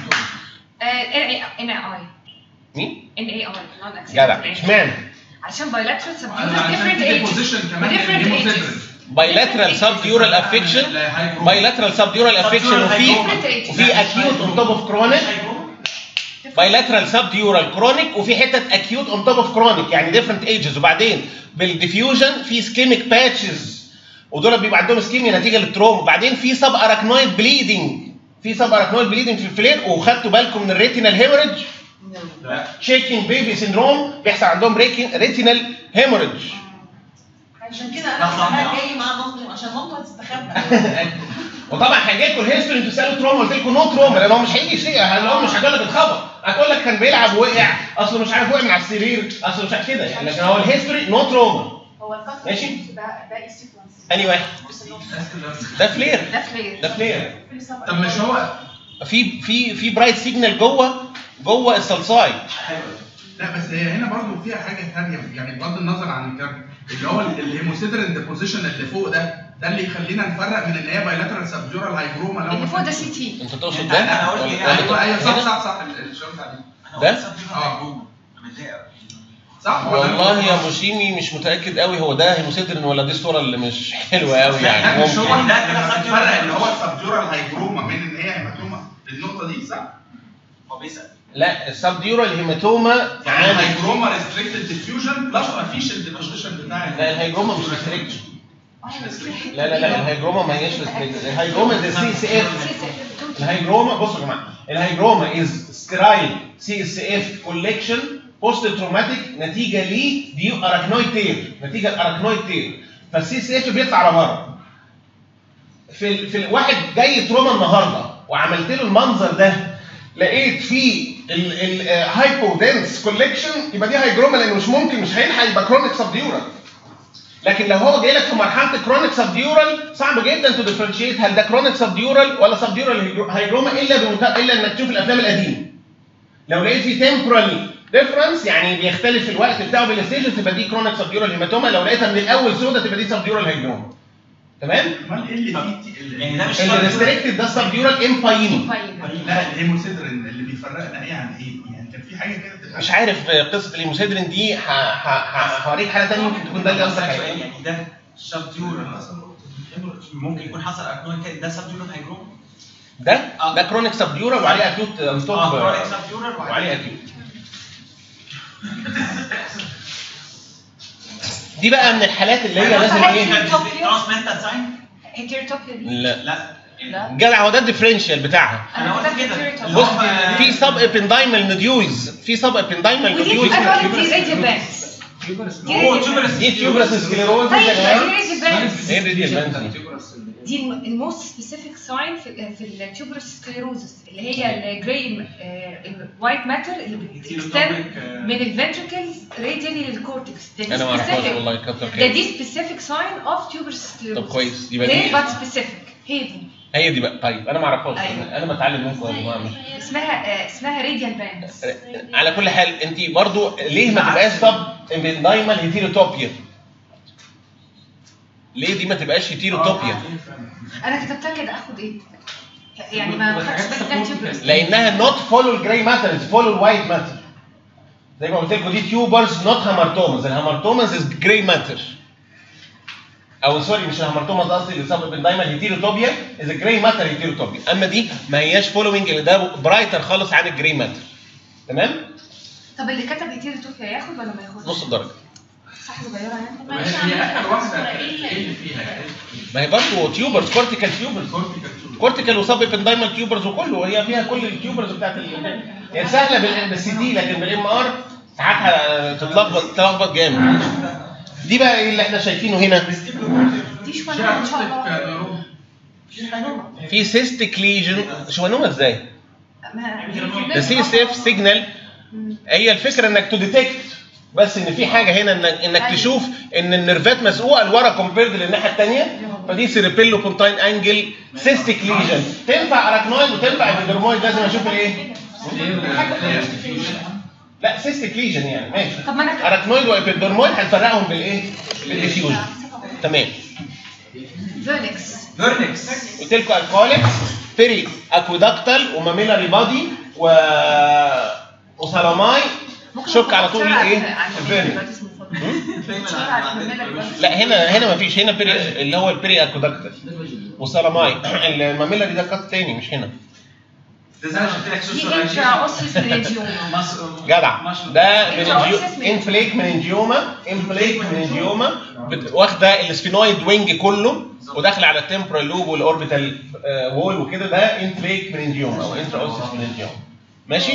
ان اي مين؟ ان اي اي جدع اشمعنى؟ عشان بايلاترال عشان different في ages بوزيشن كمان different ages بايلاترال سب ديورال افكشن بايلاترال سب ديورال افكشن وفي different ages وفي اكيوت اون توب اوف كرونيك بايلاترال سب ديورال كرونيك وفي حتت اكيوت اون توب اوف كرونيك يعني ديفرنت ايجز وبعدين بالديفيوجن في سكيميك باتشز ودول بيبقى عندهم سكيميا نتيجه للتروما وبعدين في سب اراكنويد بليدنج في سب اراكنويد بليدنج في الفلير وخدتوا بالكم من الريتينال هيموريدج تشيكينج بيبي سيندروم بيحصل عندهم ريتينال هيموريدج عشان كده انا بصراحه جاي مع مامته عشان مامته هتستخبى وطبعا هيجي لكم الهيستوري انتوا تسالوا تروما قلت لكم نو تروما لان هو مش هيجي شيء هو مش هيقول لك اتخبط هتقول لك كان بيلعب وقع اصله مش عارف وقع من على السرير اصله مش عارف كده يعني لكن هو الهيستوري نو تروما هو الكاست ماشي. ده باقي السيكونس اني واحد ده فلير ده فلير ده فلير طب مش هو في في في برايت سيجنال جوه جوه الصلصاي لا بس هي هنا برضو فيها حاجه ثانيه يعني بغض النظر عن الكلام اللي هو الهيموسيدرين ديبوزيشن اللي فوق ده ده اللي يخلينا نفرق من ان هي بايلاترال سبجورال هايبروما لو اللي فوق ده سي تي انت تقصد انت- ده؟ انا قلت ايه؟ ولا- ايوه ايوه صح هنا؟ صح صح الشرط عليه ده؟ اه متضايق صح ولا والله أنا- يا موشيمي مش متاكد قوي هو ده هيموسيدرين ولا دي الصوره اللي مش حلوه قوي يعني لا مش هو ممكن ده ده كده الفرق اللي هو السبجورال هايبروما من ان هي هيماتوما النقطه دي صح؟ هو بيسال لا السبديورال هيماتوما يعني عامل الهايبروما ريستريكتد ديفيوجن بلس ما فيش الديبوزيشن بتاع لا الهيجروما مش ريستريكشن لا لا لا الهيجروما ما هيش ريستريكشن الهيجروما ده سي سي اف الهيجروما بصوا يا جماعه الهيجروما از سترايل سي اس اف كولكشن بوست تروماتيك نتيجه ل دي اراكنويد تير نتيجه الاراكنويد تير فالسي اس اف بيطلع لبره في ال... في الواحد جاي تروما النهارده وعملت له المنظر ده لقيت فيه الهايبو دنس كولكشن يبقى دي هيجروما لانه مش ممكن مش هيلحق يبقى كرونيك سبديورال لكن لو هو جاي لك في مرحله كرونيك سبديورال صعب جدا تو ديفرنشيت هل ده كرونيك سبديورال ولا سبديورال هيجروما الا بمت... الا انك تشوف الافلام القديمه لو لقيت في تمبرال ديفرنس يعني بيختلف الوقت بتاعه بين الستيجز تبقى دي كرونيك سبديورال هيماتوما لو لقيتها من الاول سودا تبقى دي سبديورال هيجروما تمام امال ايه اللي فيه اللي- يعني ده مش الريستريكتد ده سبديورال امباينو لا الهيموسيدرين اللي بيفرقنا ايه عن ايه؟ يعني كان في حاجه كده تبقى- مش عارف قصه الهيموسيدرين دي ه- ه- ه- هوريك حاله ثانيه ممكن تكون ده اللي قصدك عليه يعني ده سبديورال ممكن يكون حصل اكنون تاني ده سبديورال هيجروم ده ده كرونيك سبديورال وعليه اكيوت اه انتوب كرونيك سبديورال وعليه اكيوت دي بقى من الحالات اللي هي لازم ايه ترانسمنتال ساين هيتيروتوبيا دي لا لا لا جدع هو ده الديفرنشال بتاعها انا قلت كده اللي بص هو- في سب ابندايمال نوديولز في سب ابندايمال ودي نوديولز انا قلت دي راديال بانس هو تيوبرس دي تيوبرس سكليروز طيب دي راديال بانس ايه الراديال بانز دي؟ دي الموست سبيسيفيك ساين في في التيوبرس سكليروزس اللي هي الجراي الوايت ماتر اللي بتكستند من الفنتركلز راديالي للكورتكس ده انا ما اعرفهاش والله كتر ده خير دي سبيسيفيك ساين اوف تيوبرس سكليروزس طب كويس يبقى ليه دي بات سبيسيفيك هي دي هي دي بقى طيب انا ما اعرفهاش أيوة. انا بتعلم منكم يا جماعه مش اسمها آه، اسمها راديال بانس على كل حال انت برضو ليه ما تبقاش سب ابندايمال هيتيروتوبيا ليه دي ما تبقاش هيتيروتوبيا انا كتبتها كده اخد ايه؟ يعني ما خدتش بالي انها تيوبرس لانها نوت فولو الجراي ماتر فولو الوايت ماتر زي ما قلت لكم دي تيوبرز نوت هامارتومز الهامارتومز از جراي ماتر او سوري مش الهامارتومز قصدي اللي سبب دايما هيتيروتوبيا از جراي ماتر هيتيروتوبيا اما دي ما هياش فولوينج اللي ده برايتر خالص عن الجراي ماتر تمام طب اللي كتب هيتيروتوبيا ياخد ولا ما ياخدش؟ نص الدرجه صح صغيره يعني ما هي هي اخر واحده ايه اللي فيها يعني ما هي برضه تيوبرز كورتيكال تيوبرز كورتيكال تيوب. كورتيكال وسب ابندايمال تيوبرز وكله هي فيها كل التيوبرز بتاعت ال هي سهله بال- بالسي دي لكن بالام ار ساعات تتلخبط تتلخبط جامد دي بقى ايه اللي احنا شايفينه هنا دي شويه ان شاء الله شافتك نورو. شوانوما. في سيستيك ليجن شوانوما ازاي؟ ما- ده سي اس اف سيجنال هي الفكره انك تو ديتكت بس ان في حاجه هنا انك انك تشوف ان النرفات مسقوقه لورا كومبيرد للناحيه الثانيه فدي سيريبيلو بونتاين انجل سيستيك ليجن تنفع اراكنويد وتنفع ابيدرمويد لازم اشوف الايه؟ لا سيستيك ليجن يعني ماشي طب ما انا اراكنويد وابيدرمويد هنفرقهم بالايه؟ بالديفيوجن تمام فيرنكس فيرنكس قلت لكم الكوليكس بيري اكويدكتال وماميلاري بادي و وسلاماي شك على طول ايه؟ الفيرنكس لا هنا هنا مفيش هنا بيري اللي هو البيري اكودكتال وسلاماي الماميلاري ده خط تاني مش هنا ده زي ما قلت لك دي سوسو انترا اوسيس مننجيوما جدع ده مننجيو انفليك مننجيوما انفليك مننجيوما بت- واخده السفينويد وينج كله وداخله على التمبرال لوب والاوربيتال وول وكده ده انفليك مننجيوما او انترا اوسيس مننجيوما ماشي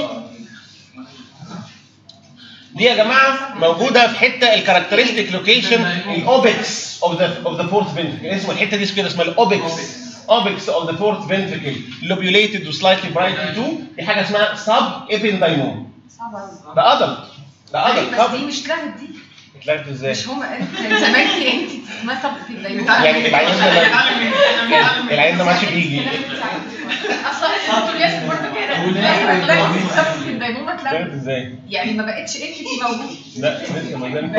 دي يا جماعه موجوده في حته الكاركترستيك لوكيشن الاوبكس اوف ذا اوف ذا فورث فينتركل اسمه الحته دي كده اسمها الاوبكس اوبكس اوف ذا فورث فينتركل لوبيوليتد وسلايتلي برايتلي تو دي حاجه اسمها سب ابندايموم صعبه قوي ده ادلت ده ادلت بس دي مش لغت دي اتلغت ازاي؟ مش هما كان زمان في انت ما سبق في الدايموما يعني العيان ده ما- العيان ده ما عادش بيجي اصلا الدكتور ياسر برضه كده لا سبق في الدايموما اتلغت اتلغت ازاي؟ يعني ما بقتش انتي موجود لا لسه ما زال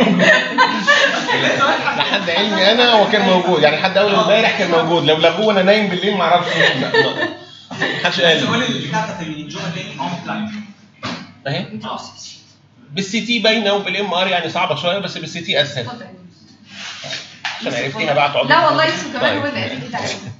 لحد علمي انا هو كان موجود يعني حد اول امبارح كان موجود لو لغوه وانا نايم بالليل ما اعرفش لا لا محدش بس قال قول لي. البتاع بتاعت المنجومه تاني اون لاين اهي بالسي تي باينه وبالام ار يعني صعبه شويه بس بالسي تي اسهل اتفضل عشان عرفتيها بقى تقعد لا والله يوسف كمان هو اللي قال لي كده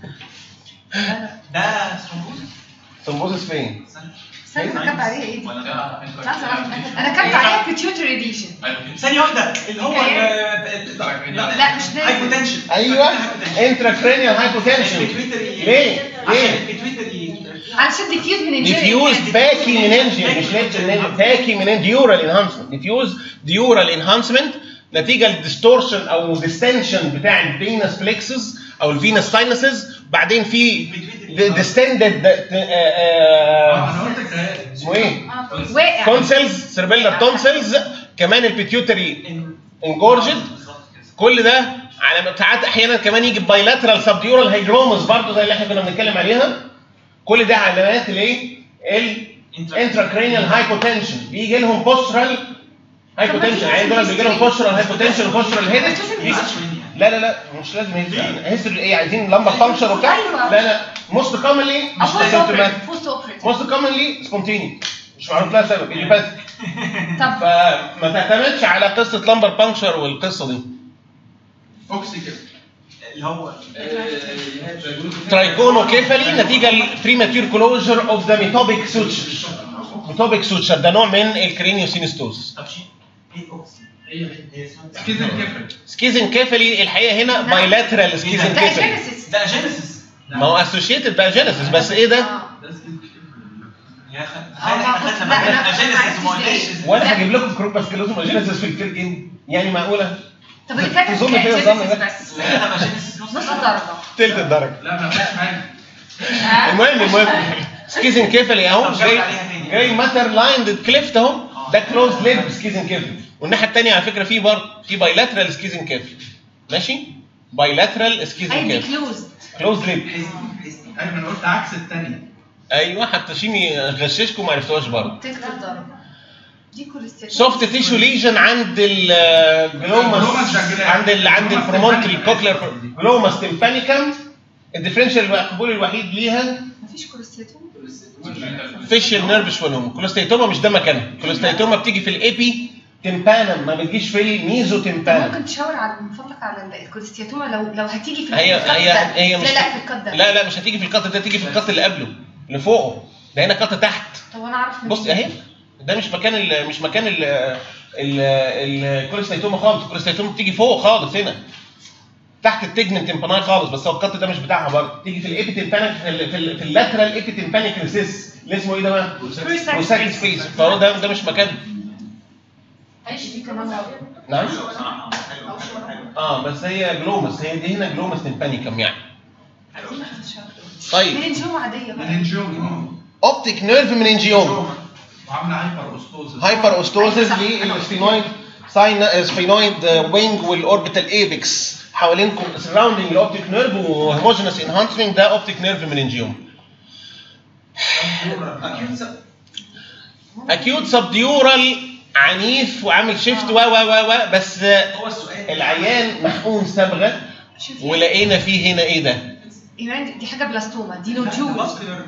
ده ثرومبوز تنبوظ فين؟ استنى انا كاتبه عليها ايه دي؟ ولا لحظه واحده انا كاتبه عليها بيتيوتري ليجن ثانية واحدة اللي هو لا، مش ده. هايبوتنشن ايوه انتراكرينيال هايبوتنشن ليه؟ ليه؟ البيتويتري علشان ديفيوز من ديفيوز باكي مننجيال مش نيتش باكي مننجيال ديورال انهانسمنت ديفيوز ديورال انهانسمنت نتيجه للديستورشن او ديستنشن بتاع الفينس بلكسس او الفينس ساينسز بعدين في ديستندد اه انا قلت الكلام. اسمه ايه؟ واقع تونسلز سيربيلر تونسلز كمان البيتيوتري انجورجد كل ده على ساعات احيانا كمان يجي بايلاترال سبديورال هيجرومس برضه زي اللي احنا كنا بنتكلم عليها كل ده علامات الايه؟ الانتراكرينيال هايبوتنشن بيجي لهم بوسترال هايبوتنشن يعني دول بيجي لهم بوسترال هايبوتنشن وبوسترال هيد لا لا لا مش لازم هيستوري هيستوري ايه عايزين لمبه فانكشن وبتاع أيوة. لا لا موست كومنلي مش سيمتوماتيك فوست اوبريت موست كومنلي سبونتيني مش معروف لها سبب ايديوباثيك طب فما تعتمدش على قصه لمبر بانكشر والقصه دي فوكسي كده اللي هو ترايكونوكيفالي نتيجه البريماتيور كلوجر اوف ذا ميتوبيك سوتشر ميتوبيك سوتشر ده نوع من الكرينيوسينستوز طب شيء ايه اوكسي هي اسمها سكيزن كيفل سكيزن كيفالي الحقيقه هنا بايلاترال سكيزن ده كيفالي جينيسيس ده جينيسيس ما هو اسوشيتد بقى جينيسيس بس ايه ده؟ يا اخي آه، ما احنا كنت- خدنا لا، أنا مادة كنت أجينيسيس وما عارف قلناش إزاي. وانا هجيب لكم كروب سكلوزم وجينيسيس في الكير جيم يعني معقوله؟ طب اللي كاتب تظن كان فيها الظن جينيسيس ده؟ بس لا طب أجينيسيس نص نص درجة تلت الدرجه لا ما فيهاش حاجه آه. المهم المهم سكيزن كيفلي اهو طب جاوب جاي عليها تاني. جاي ماتر لايند كليفت اهو ده كلوز ليب سكيزن كيفلي والناحيه الثانيه على فكره في برضه في بايلاترال سكيزن كيفلي ماشي بايلاترال سكيزن هيدي كيفلي كلوز كلوز ليب ايوه انا قلت عكس الثانيه ايوه حتى شيمي غششكم ما عرفتوهاش برضه تلت الدرجة دي كوليسترول سوفت تيشو ليجن عند الجلوماس Glomus جانجليا. عند ال عند Glomus البرومونتري tympanicum. كوكلر جلوماس تمبانيكم الديفرنشال المقبول الوحيد ليها مفيش كوليسترول فيشل نيرف شوالوم كولوستيتوما مش ده مكانها كولوستيتوما بتيجي في الابي تمبانم ما بتجيش في الميزو تمبانم ممكن تشاور على من فضلك على الكوليستياتوما لو لو هتيجي في هي الكت هي ده. هي مش لا لا في الكت ده لا لا مش هتيجي في القط ده تيجي في القط اللي قبله اللي فوقه ده هنا قط تحت طب انا اعرف بص اهي ده مش مكان ال مش مكان ال ال الكوليستيتوما خالص الكوليستيتوما بتيجي فوق خالص هنا تحت التجمنت تمباناي خالص بس هو القط ده مش بتاعها برضه تيجي في الابي تمبانيك في ال- في, ال- في اللاترال ابي تمبانيك ريسيس اللي اسمه ايه ده بقى؟ بروساك سبيس فهو ده ده مش مكان عيش دي كمان نعم بصراحة حلو حلو اه بس هي جلومس هي دي هنا جلومس تمبانيكم يعني طيب من انجيوم عاديه بقى مننجيوم اوبتيك نيرف مننجيوم وعامله هايبر اوستوزس هايبر اوستوزز للسفينويد سفينويد وينج والاوربيتال ايبكس حوالينكم سراوندينج الاوبتيك نيرف وهوموجينس انهانسمنت ده اوبتيك نيرف مننجيوم اكيوت سبديورال عنيف وعامل شيفت و و و و بس هو السؤال العيان محقون صبغه شوف ولقينا فيه هنا ايه ده؟ ايمان دي حاجه بلاستوما دي نوديول باسكولار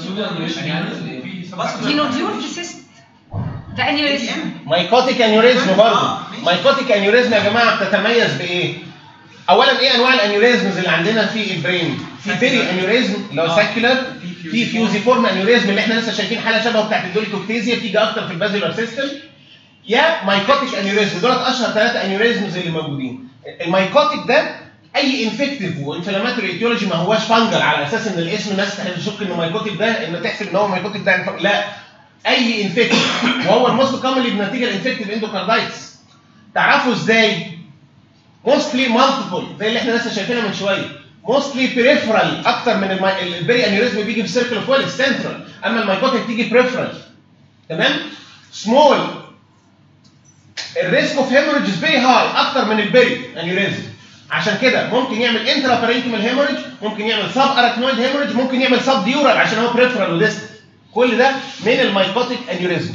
دي نوديول في سيست ده انيوريزم مايكوتيك انيوريزم برضه آه، ماشي. مايكوتيك انيوريزم يا جماعه بتتميز بايه؟ اولا ايه انواع الانيوريزمز اللي عندنا في البرين؟ في بيري انيوريزم اللي هو آه. ساكيولار في في فيوزيفورم انيوريزم اللي احنا لسه شايفين حاله شبهه بتاعت الدوليكوكتيزيا بتيجي اكتر في البازيلر سيستم يا مايكوتيك انيوريزم دولت اشهر ثلاثه انيوريزمز اللي موجودين المايكوتيك ده اي انفكتيف وانفلاماتوري ايتيولوجي ما هواش فانجل على اساس ان الاسم الناس تشك انه مايكوتيك ده ان تحسب ان هو مايكوتيك ده inf- لا اي انفكتيف وهو الموست كومنلي بنتيجه الانفكتيف اندوكاردايتس تعرفوا ازاي؟ موستلي مالتيبل زي اللي احنا لسه شايفينها من شويه موستلي بريفرال اكتر من المي... البري انيوريزم بيجي في سيركل اوف ويل سنترال اما المايكوتيك تيجي بريفرال تمام سمول الريسك اوف هيموريج از فيري هاي اكتر من البري انيوريزم عشان كده ممكن يعمل انترا بارينكيمال هيموريج ممكن يعمل سب اراكنويد هيموريج ممكن يعمل سب ديورال عشان هو بريفرال وديست كل ده من المايكوتيك انيوريزم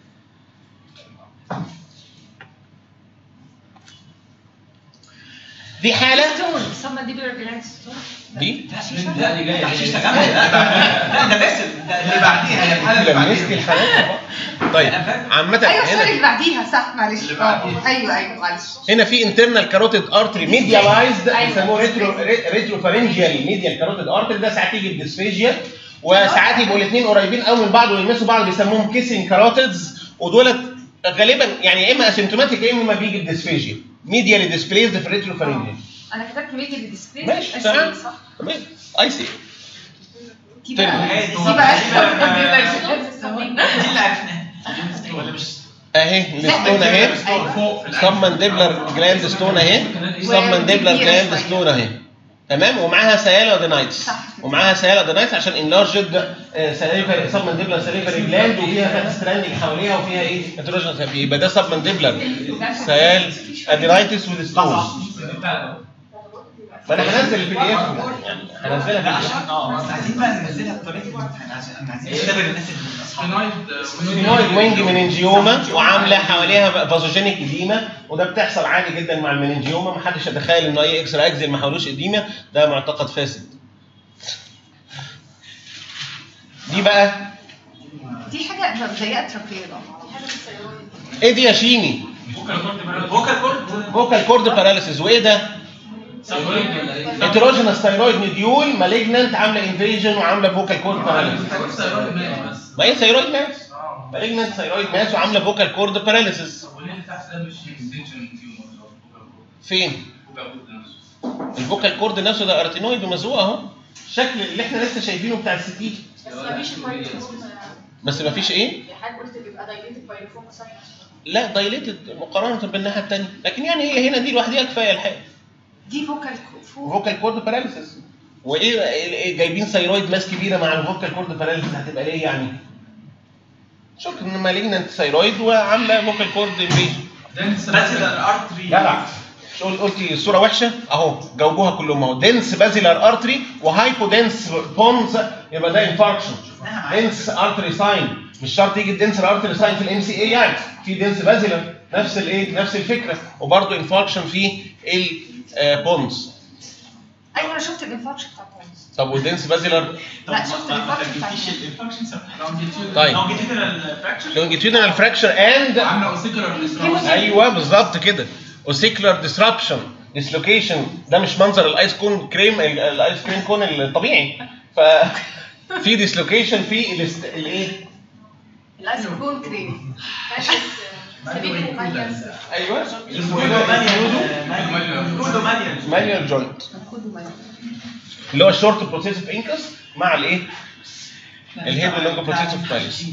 دي حاله ستون سما دي بيرجلانس ستون دي لا دي جايه حشيش تجمل لا ده باسل ده اللي بعديها هي الحاله اللي لمست بعديها الحالات طيب عامة ايوه السؤال اللي هنا بعديها صح معلش اللي بعديها. ايوه ايوه معلش هنا في انترنال كاروتيد ارتري ميديالايزد أيوة. بيسموه ريترو ريترو فارنجيال ميديال كاروتيد ارتري ده ساعات يجي بديسفيجيا وساعات يبقوا الاثنين قريبين قوي من بعض ويلمسوا بعض بيسموهم كيسنج كاروتيدز ودولت غالبا يعني يا اما اسيمتوماتيك يا اما بيجي بديسفيجيا ميديالي ديسبليزد في الريترو فارنجيال انا كتبت ميديا للديسبلاي ماشي تمام صح تمام اي سي دي بقى ترم. دي بقى دي اللي عرفناها ولا مش اهي الستون اهي فوق في سب مانديبلر جلاند ستون اهي سب مانديبلر جلاند ستون اهي تمام ومعاها سيالا ادينايتس صح. ومعاها سيالا ادينايتس عشان انلارجد سليفري سب مانديبلر سليفري جلاند وفيها فات ستراندنج حواليها وفيها ايه هيتروجينس يبقى ده سب مانديبلر سيال ادينايتس والستون فانا هنزل البي دي اف يعني لا هنزلها في عشان اه بس عايزين بقى ننزلها بطريقه الامتحان عشان عايزين نختبر الناس اللي اصحابنا سفينويد وينج مننجيوما وعامله حواليها فازوجينيك اديما وده بتحصل عادي جدا مع المننجيوما ما حدش يتخيل انه اي اكسترا اكزل ما حولوش اديما ده معتقد فاسد دي بقى دي حاجه زي اتروفيه ايه دي يا شيمي فوكال كورد فوكال كورد باراليسيس وايه ده هيتروجينس ثايرويد نديول مالجنانت عامله انفيجن وعامله فوكال كورد باراليسيس ما هي ثايرويد ماس مالجنانت ثايرويد ماس وعامله فوكال كورد باراليسيس فين الفوكال كورد نفسه ده ارتينويد ومزوق اهو الشكل اللي احنا لسه شايفينه بتاع السي تي بس مفيش بايلوفوما بس ما فيش ايه حضرتك قلت بيبقى دايليتد بايلوفوما ساينس لا دايليتد مقارنه بالناحيه الثانيه لكن يعني هي هنا دي لوحدها كفايه الحقيقه دي فوكال فوق فوكال كورد باراليسيس وايه إيه جايبين ثايرويد ماس كبيره مع الفوكال كورد باراليسيس هتبقى ليه يعني؟ شكرا ان مالجنت ثايرويد وعامله فوكال كورد انفيجن بس ده الارتري جدع مش قلت قلتي الصوره وحشه اهو جاوبوها كلهم اهو دنس بازيلار ارتري وهايبو دنس بونز يبقى ده انفاركشن دنس ارتري ساين مش شرط يجي الدنس ارتري ساين في الام سي اي يعني في دنس بازيلار نفس الايه نفس الفكره وبرده انفاركشن في البونز ايوه انا شفت الانفاركشن بتاع بونز طب والدنس بازيلار لا، شفت الفرق بتاع مفيش الانفكشن طيب. لونجيتيودنال فراكشر لونجيتيودنال فراكشر اند عامله اوسيكولار ديستراكشن ايوه بالظبط كده اوسيكولار ديسربشن ديسلوكيشن ده مش منظر الايس كون كريم ال- الايس كريم كون الطبيعي ف في ديسلوكيشن في الاست- الايه الايس كون كريم فاشل سبيل مميز ايوه كودومانيال مانيوال جوينت اللي هو الشورت بروسيسيف انكس مع الايه الهيد واللونج بروسيسيف ماليس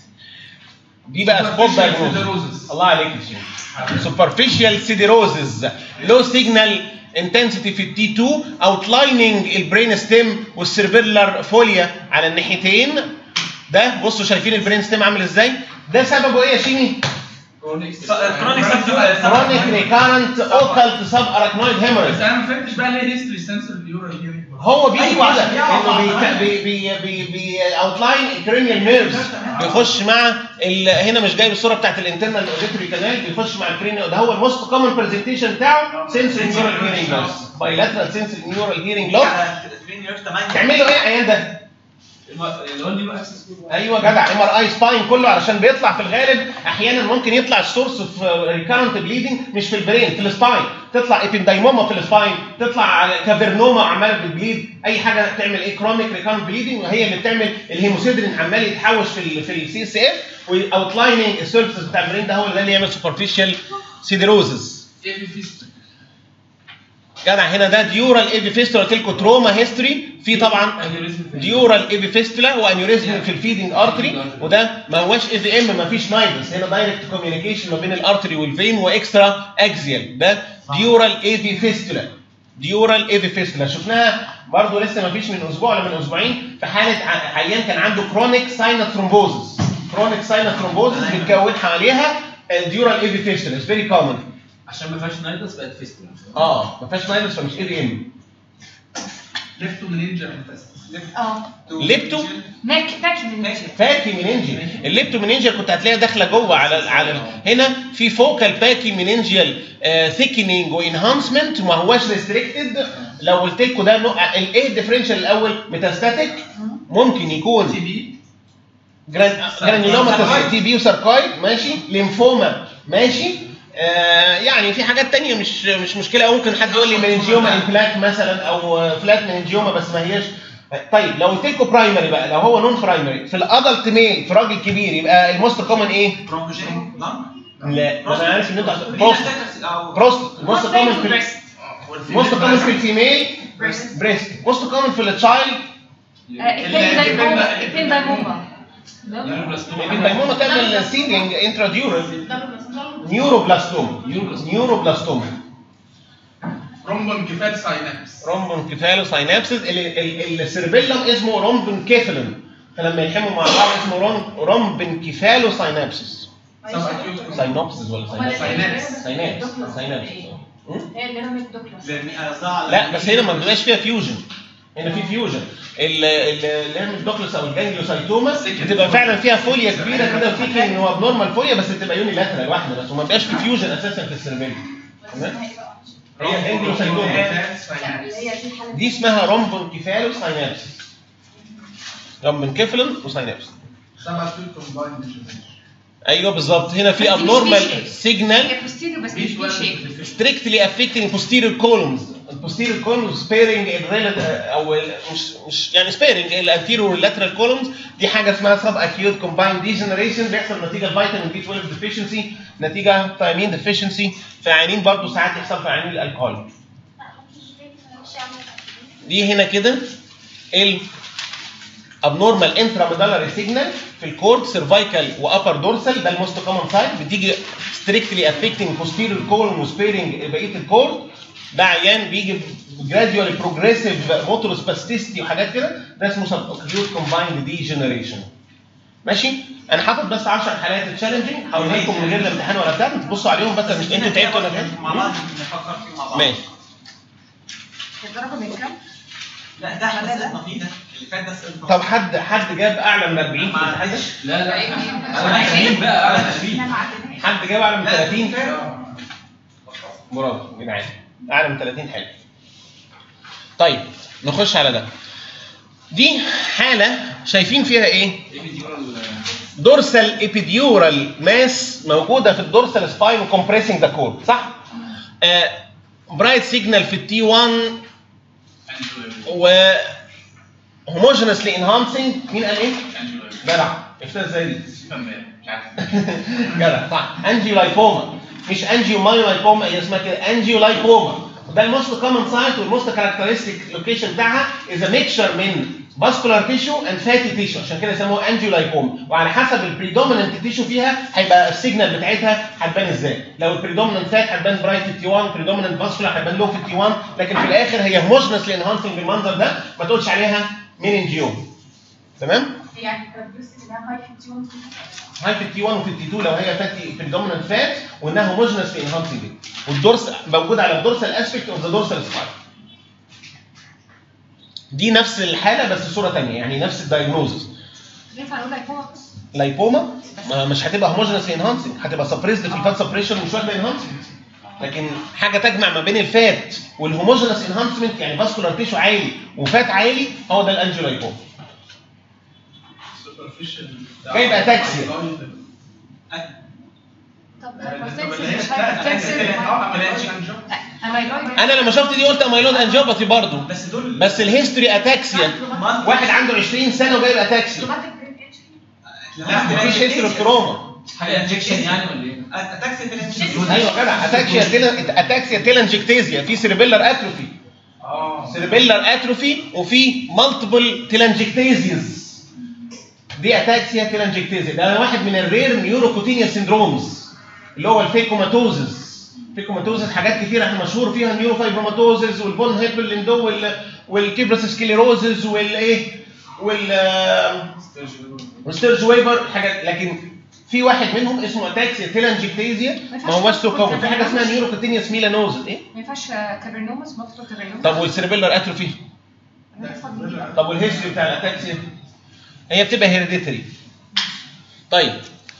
دي بقى سبوت دايجنوز الله عليك يا شيخ سوبرفيشال سيديروزز لو سيجنال انتنسيتي في التي 2 اوتلايننج البرين ستيم والسيربيلر فوليا على الناحيتين ده بصوا شايفين البرين ستيم عامل ازاي ده سببه ايه يا شيمي كرونيك كرونيك ريكارنت اوكالت سب اراكنويد بس هيموريج انا ما فهمتش بقى ليه هيستوري سنسور نيورال هيرنج هو بيجي أيوة، كده عشان يعرف انه عن- بي بي بي بي اوتلاين الكرينيال نيرفز بيخش مع ال... هنا مش جايب الصوره بتاعت الانترنال اوديتوري كانال بيخش مع الكرينيال ده هو الموست كومن برزنتيشن بتاعه سنسوري نيورال هيرنج لوس بايلاترال سنسوري نيورال هيرنج لوس تعملوا ايه عيان ده؟ اللي هو اللي له اكسس ايوه جدع ام ار اي سباين كله علشان بيطلع في الغالب احيانا ممكن يطلع السورس في ريكارنت بليدنج مش في البرين في السباين تطلع ايبندايموما في السباين تطلع كافرنوما عماله بتبليد اي حاجه تعمل ايه كرونيك ريكارنت بليدنج وهي اللي بتعمل الهيموسيدرين عمال يتحوش في ال في السي اس اف واوتلايننج السيرفيس بتاع البرين ده هو اللي يعمل سوبرفيشال سيدروزز ايه في فيست جدع هنا ده ديورال ايبي فيستولا قلت لكم تروما هيستوري في طبعا ديورال ايبي فيستولا وانيوريزم في الفيدنج ارتري وده ما هواش اي في ام ما فيش نايدس هنا دايركت كوميونيكيشن ما بين الارتري والفين واكسترا اكزيال ده ديورال ايبي فيستولا ديورال ايبي فيستولا شفناها برضه لسه ما فيش من اسبوع ولا من اسبوعين في حاله ع- عيان كان عنده كرونيك ساينا ثرومبوزس كرونيك ساينا ثرومبوزس بتكون حواليها ديورال ايبي فيستولا اتس فيري كومن عشان ما فيهاش نايدس بقت فيستولا اه ما فيهاش نايدس فمش اي في ام ليفتو منينجر انفست اه ليبتو ماك باكي من فاكي مننجي الليبتو مننجيال كنت هتلاقيها داخله جوه على على هنا في فوكال باكي مننجيال ثيكنينج وانهانسمنت وما هواش ريستريكتد لو قلت لكم ده نوع الايه الديفرنشال الاول ميتاستاتيك ممكن تي يكون بي جرانيولوما تي بي وساركويد ماشي ليمفوما ماشي آه يعني في حاجات تانية مش مش مشكلة أو ممكن حد يقول لي مننجيوما انفلات مثلا أو فلات مننجيوما بس ما هياش طيب لو قلت لكم برايمري بقى لو هو نون برايمري في الادلت ميل في راجل كبير يبقى الموست كومن ايه؟ برونكوجين لانج لا ما انا عارف ان انتوا بروست بروست موست كومن في موست كومن في الفيميل بريست موست كومن في التشايلد التاني دايموما التاني دايموما الدايموما تعمل سيدنج انتراديورال نيوروبلاستوم نيوروبلاستوم رومبون كفال ساينابس رومبون كيفالو ساينابسز السيربيلم اسمه رومبون كيفالون فلما يلحموا مع بعض اسمه روم- رومبون كيفالو ساينابسز سب اكيوت ساينوبسز ولا ساينابسز ساينابس. ساينابس ساينابس هي اللي رمت دوكلاس لا بس هنا ما بيبقاش فيها فيوجن هنا في فيوجن اللي هي الدوكلس او الجانجلوسايتوما بتبقى فعلا فيها فوليا كبيره كده وفي ان هو ابنورمال فوليا بس بتبقى يوني لاترال واحده بس وما بيبقاش في فيوجن اساسا في السيربيلم تمام هي الجانجلوسايتوما اللي هي دي الحاله دي اسمها رومبون كيفالو ساينابس رومبون كيفالون وساينابس سب اكيوت كومبايند ايوه بالظبط هنا بس في مش ابنورمال في سيجنال هي بوستيريو بس مش في شيء strictly affecting posterior columns البوستيريور columns sparing الريلات او ال- مش مش يعني sparing الانتيريور lateral columns دي حاجه اسمها sub acute combined degeneration بيحصل نتيجه فيتامين بي 12 deficiency نتيجه ثيامين deficiency في عيانين برضه ساعات يحصل في عيانين الالكول دي هنا كده ال abnormal intramedullary signal في الكورد cervical وابر دورسال ده الموست كومن سايت بتيجي strictly affecting posterior colon وسبيرنج بقيه الكورد ده عيان بيجي gradually progressive motor spasticity وحاجات كده ده اسمه subacute combined degeneration ماشي انا حاطط بس 10 حالات تشالنجينج هقولها لكم من غير الامتحان ولا بتاع تبصوا عليهم بس مش انتوا تعبتوا ولا تعبتوا مع بعض نفكر فيهم مع بعض ماشي الدرجه من كام؟ لا ده احنا سقطنا فيه ده اللي فات ده سقطنا طب حد حد جاب اعلى من 40 في الامتحان ده؟ لا لا انا 20 بقى اعلى 20 حد جاب اعلى من لا، 30 برافو جدعان اعلى من 30 حلو طيب نخش على ده دي حاله شايفين فيها ايه دورسال ايبيديورال ماس موجوده في الدورسال سباين وكمبريسنج ذا كورد صح برايت سيجنال في التي 1 و هوموجينسلي انهانسنج مين قال ايه؟ جدع عرفتها ازاي دي؟ جدع صح انجيو لايبوما مش انجيو مايو لايبوما هي اسمها كده انجيو لايبوما ده الموست كومن سايت والموست كاركترستيك لوكيشن بتاعها از ميكشر من فاسكولار تيشو اند فاتي تيشو عشان كده يسموها انجيو لايبوما وعلى حسب البريدوميننت تيشو فيها هيبقى السيجنال بتاعتها هتبان ازاي لو البريدوميننت فات هتبان برايت في التي 1 بريدوميننت فاسكولار هتبان لو في التي 1 لكن في الاخر هي هوموجنسلي انهانسنج بالمنظر ده ما تقولش عليها مينينجيوم تمام؟ يعني characteristic انها هاي فيتيون هاي في التي 1 وفي التي 2 لو هي فاتي في الدوميننت فات وانها هوموجنس في انهانسنج والدورس موجود على الدورسال اسبكت اوف ذا دورسال سباين دي نفس الحاله بس صوره ثانيه يعني نفس الدايجنوزس ينفع نقول لايكوما بس؟ لايبوما ما مش هتبقى هوموجنس انهانسنج هتبقى سبريسد في الفات سبريشن ومش واخده انهانسنج لكن حاجه تجمع ما بين الفات والهوموجنس انهانسمنت يعني فاسكولار تيشو عالي وفات عالي هو ده الانجيولايبوما جايب اتاكسيا طب طب اللي هي مش لا هايبرتنسيف اميلويد انا لما شفت دي قلت اميلود انجيوباثي برضه بس دول بس الهيستوري اتاكسيا واحد عنده 20 سنه وجايب اتاكسيا لا مفيش هيستوري اوف تروما حاجه انجكشن يعني ولا ايه؟ اتاكسي في ايوه جدع اتاكسيا تيلا اتاكسيا تيلانجكتيزيا في سيربيلر اتروفي اه سيربيلر اتروفي وفي مالتيبل تيلانجكتيزيز دي اتاكسيا تيلانجكتيزيا ده واحد من الرير نيوروكوتينيا سيندرومز اللي هو الفيكوماتوزز فيكوماتوزز حاجات كتير احنا مشهور فيها النيوروفايبروماتوزز والبون هيبرليندو وال والكيبرس سكليروزز والايه وال والستيرج ويبر حاجات لكن في واحد منهم اسمه اتاكسيا تيلانجكتيزيا ما هوش سو كومن في حاجه اسمها نيوروكوتينيا ميلانوزز ايه ما ينفعش كابرنومس مالتيبل كابرنومس طب والسيربيلر اتروفي طب والهيستوري بتاع الاتاكسيا هي بتبقى هيريديتري طيب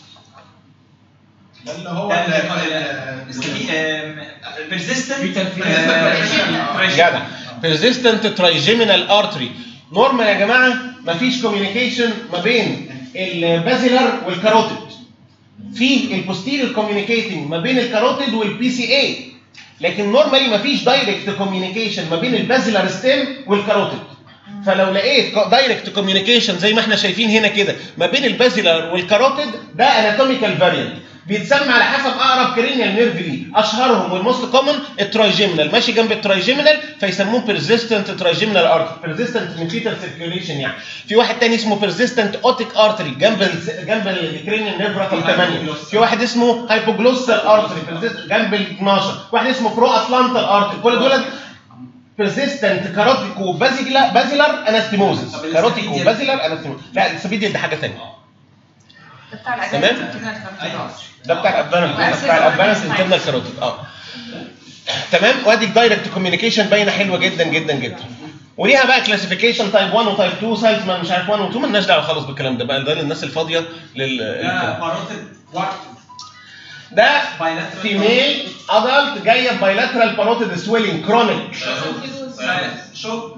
ده اللي هو ال- بيرسيستنت جدع persistent trigeminal artery نورمال يا جماعه مفيش كوميونيكيشن ما بين البازيلر والكاروتيد في البوستيريور كوميونيكيتنج ما بين الكاروتيد والبي سي اي لكن نورمالي مفيش دايركت كوميونيكيشن ما بين البازيلر ستيم والكاروتيد فلو لقيت دايركت كوميونيكيشن زي ما احنا شايفين هنا كده ما بين البازيلر والكاروتيد ده اناتوميكال فاريانت بيتسمى على حسب اقرب كرينيال نيرف ليه اشهرهم والموست كومن الترايجيمينال ماشي جنب الترايجيمينال فيسموه بيرزيستنت ترايجيمينال ارتري بيرزيستنت من فيتال سيركيوليشن يعني في واحد تاني اسمه بيرزيستنت اوتيك ارتري جنب ال جنب الكرينيال نيرف رقم 8 في واحد اسمه هايبوجلوسال ارتري جنب ال 12 واحد اسمه برو اتلانتال ارتري كل دول بيرزيستنت كاروتيكو بازيلا بازيلر انستيموزس طب كاروتيكو السبيديال؟ بازيلر انستيموزس لا السبيديال ده حاجه ثانيه ده بتاع تمام؟ ده بتاع الادفانس ده بتاع الادفانس انترنال كاروتيد اه تمام وادي الدايركت كوميونيكيشن باينه حلوه جدا جدا جدا وليها بقى كلاسيفيكيشن تايب 1 وتايب 2 سايز ما مش عارف 1 و 2 مالناش دعوه خالص بالكلام ده بقى ده للناس الفاضيه لل لا باروتد ده bilateral فيميل ادلت جايه بايلاترال باروتيد سويلنج كرونيك شوك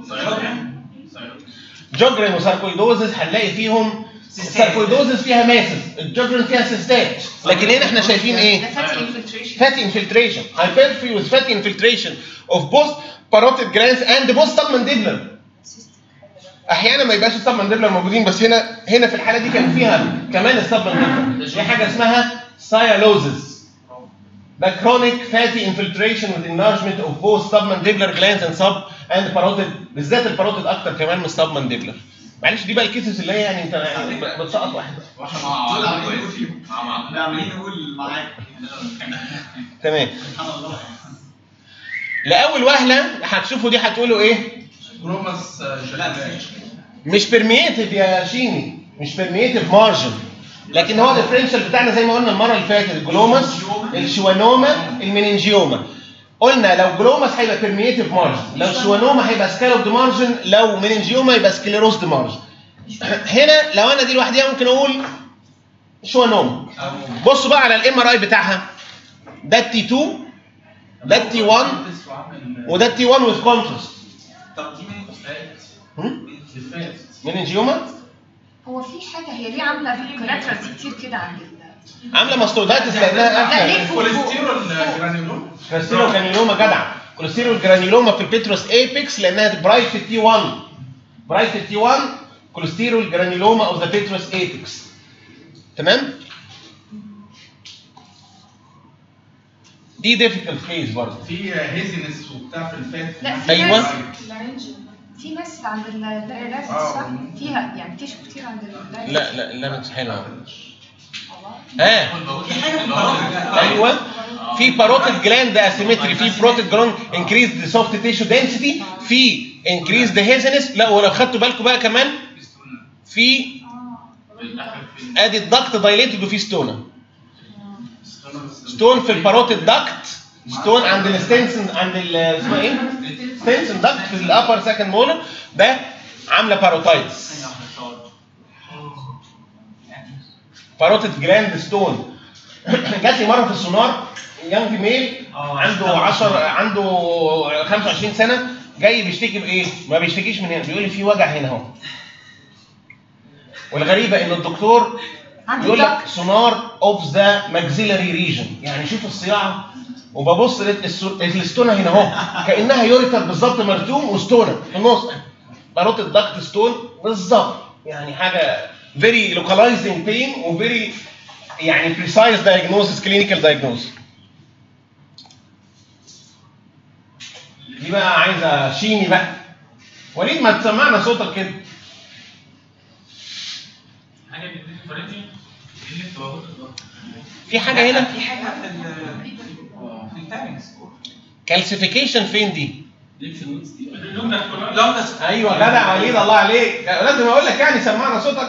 جوجرين وساركويدوزس هنلاقي فيهم الساركويدوزس فيها ماسس الجوجرين فيها سيستات لكن هنا احنا شايفين ايه ده فاتي انفلتريشن fatty infiltration hypertrophy with fatty infiltration of both parotid glands and both submandibular احيانا ما يبقاش السبمنديبلر موجودين بس هنا هنا في الحاله دي كان فيها كمان السبمنديبلر دي حاجه اسمها سايالوزس ده chronic fatty infiltration with enlargement of both submandibular glands and اند باروتد بالذات الباروتد اكتر كمان من السب مانديبلر معلش دي بقى الكيسز اللي هي يعني انت يعني بتسقط واحد واحنا مع دول بعض عمالين كويس. نقول مع بعض احنا عمالين نقول معاك تمام سبحان الله لاول وهله هتشوفوا دي هتقولوا ايه جروماس لا جلاند. مش بيرميتيف يا شيمي مش بيرميتيف مارجن لكن هو الديفرنشال بتاعنا زي ما قلنا المره اللي فاتت الجلوماس الشوانوما المننجيوما قلنا لو جلوماس هيبقى بيرميتيف مارجن لو شوانوما هيبقى سكالوب مارجن لو مننجيوما يبقى سكليروز مارجن هنا لو انا دي لوحديها ممكن اقول شوانوما بصوا بقى على الام ار اي بتاعها ده التي 2 ده التي 1 وده التي 1 وذ كونتراست طب دي مين مننجيوما هو في حاجه هي ليه عامله كولاترالز كتير كده عند ال عامله ماستودايتس لانها لا، ليه قافله فوق فوق كوليسترول فوق. جرانيولوم كوليسترول جرانيولوما جدع كوليسترول جرانيولوما في البيتروس ايبكس لانها برايت في التي 1 برايت في التي 1 كوليسترول جرانيولوما اوف ذا بيتروس ايبكس تمام دي ديفيكولت كيس برضه في هيزنس وبتاع في الفات لا في أيوة. ناس في ناس عند اللارنس آه. صح؟ فيها يعني تشو كتير عند اللارنس لا لا لا مش حلوه ها في حاجه في البراءه ايوه في باروتيد جلاند اسيمتري في بروتيد جلاند انكريز ذا سوفت تيشو دنسيتي في انكريز ذا هيزنس لا ولو خدتوا بالكم بقى كمان في ادي الدكت دايليتد وفي ستونه ستون في الباروتيد داكت ستون عند الستنسن عند ال- اسمها ايه؟ ستنسن داكت في الابر سكند مولر ده عامله باروتايتس باروتيد جلاند ستون جات لي مره في السونار يانج ميل عنده 10 عنده 25 سنه جاي بيشتكي بايه؟ ما بيشتكيش من هنا بيقول لي في وجع هنا اهو والغريبه ان الدكتور عند يقول لك الدكت. سونار اوف ذا ماكسيلاري ريجن يعني شوف الصياعه وببص لقيت السو- الستونه هنا اهو كانها يوريتر بالظبط مرسوم وستونه في النص باروت الدكت ستون بالظبط يعني حاجه فيري لوكالايزنج بين وفيري يعني بريسايز دايجنوزس كلينيكال دايجنوز دي بقى عايزه شيمي بقى وليد ما تسمعنا صوتك كده حاجه ديفرنشال اللي بتبقى في حاجه هنا في حاجه في ال في التايمنجز كالسيفيكيشن فين دي؟ لونجست ايوه جدع وليد الله عليك لازم اقول لك يعني سمعنا صوتك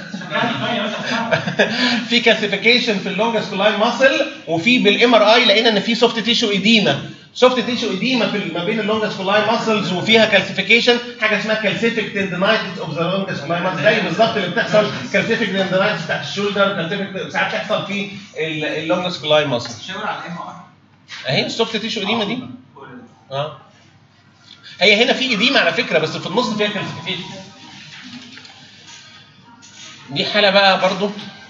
في كالسيفيكيشن في اللونجست لاين ماسل وفي بالام ار اي لقينا ان في سوفت تيشو اديما سوفت تيشو اديما في ما بين اللونجست لاين ماسلز وفيها كالسيفيكيشن حاجه اسمها كالسيفيك تندنايتس اوف ذا لونجست لاين ماسل زي بالظبط اللي بتحصل كالسيفيك تندنايتس بتاعت الشولدر كالسيفيك ساعات بتحصل في اللونجست لاين ماسل شاور على الام ار اهي السوفت تيشو اديما دي اه هي هنا في اديمه على فكره بس في النص فيها كالسيفيكيشن دي حاله بقى برضو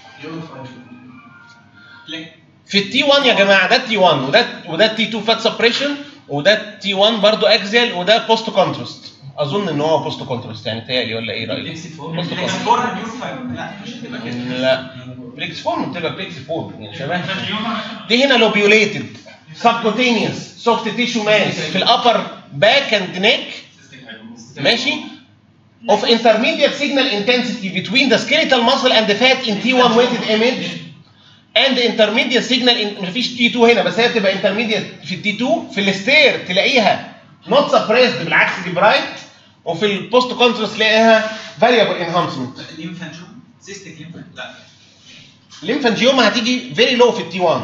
في التي 1 يا جماعه ده التي 1 وده وده التي 2 فات سبريشن وده التي 1 برضو اكزيال وده بوست كونتراست اظن ان هو بوست كونتراست يعني تهيألي ولا ايه رايك؟ بوست كونتراست فور نيوروفايل لا مش هتبقى كده لا بليكس فورم بتبقى بليكس فورم يعني شبه دي هنا لوبيوليتد سبكوتينيوس سوفت تيشو ماس في الابر باك اند نيك ماشي of intermediate signal intensity between the skeletal muscle and the fat in T1 weighted image and intermediate signal in مفيش T2 هنا بس هي بتبقى intermediate في ال T2 في الستير تلاقيها not suppressed بالعكس دي برايت وفي البوست كونتراست تلاقيها variable enhancement ليمفانجوم سيستيك ليمفان لا الليمفانجيوما هتيجي very low في التي 1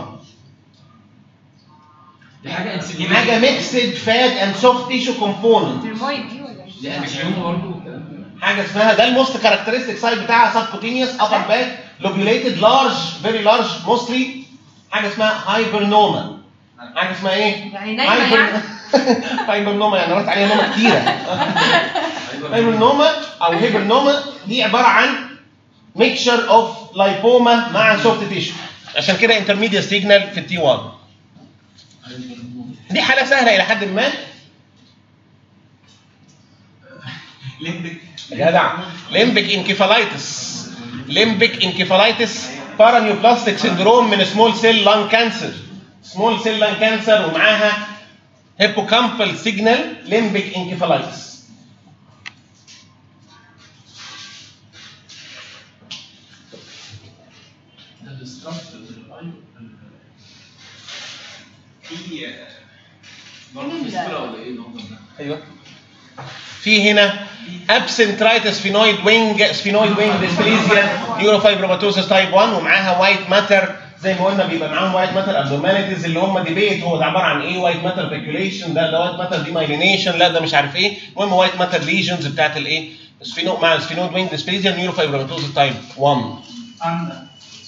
دي حاجه انسجام حاجه ميكسد فات اند سوفت تيشو كومبوننت الرمايد دي ولا ايه؟ دي انسجام برضه والكلام ده. حاجه اسمها ده الموست كاركترستيك سايت بتاعها سبكوتينيوس ابر باك لوبيوليتد لارج فيري لارج موستلي حاجه اسمها هايبرنوما حاجه اسمها ايه؟ يعني نايمه يعني هايبرنوما يعني رحت عليها نومه كتيره هايبرنوما او هيبرنوما دي عباره عن ميكشر اوف لايبوما مع سوفت تيشو عشان كده انترميديت سيجنال في التي 1 دي حاله سهله الى حد ما ليمبك جدع ليمبك انكيفالايتس ليمبك انكيفالايتس بارانيوبلاستيك سندروم من سمول سيل لان كانسر سمول سيل لان كانسر ومعاها هيبوكامبال سيجنال ليمبيك انكفالايتس ده الستراكت الايو في آه، برضه في الصوره ولا ايه النقطه ده؟ ايوه في هنا ابسنترايتس سفينويد وينج سفينويد وينج ديسبليزيا نيوروفايبروماتوسس تايب 1 ومعاها وايت ماتر زي ما قلنا بيبقى معاهم وايت ماتر ابنورماليتيز اللي هم ديبيت هو ده عباره عن ايه وايت ماتر بيكيوليشن ده ده وايت ماتر ديمايلينيشن لا ده مش عارف ايه المهم وايت ماتر ليجنز بتاعت الايه سفينو مع سفينويد وينج ديسبليزيا نيوروفايبروماتوسس تايب 1 عندك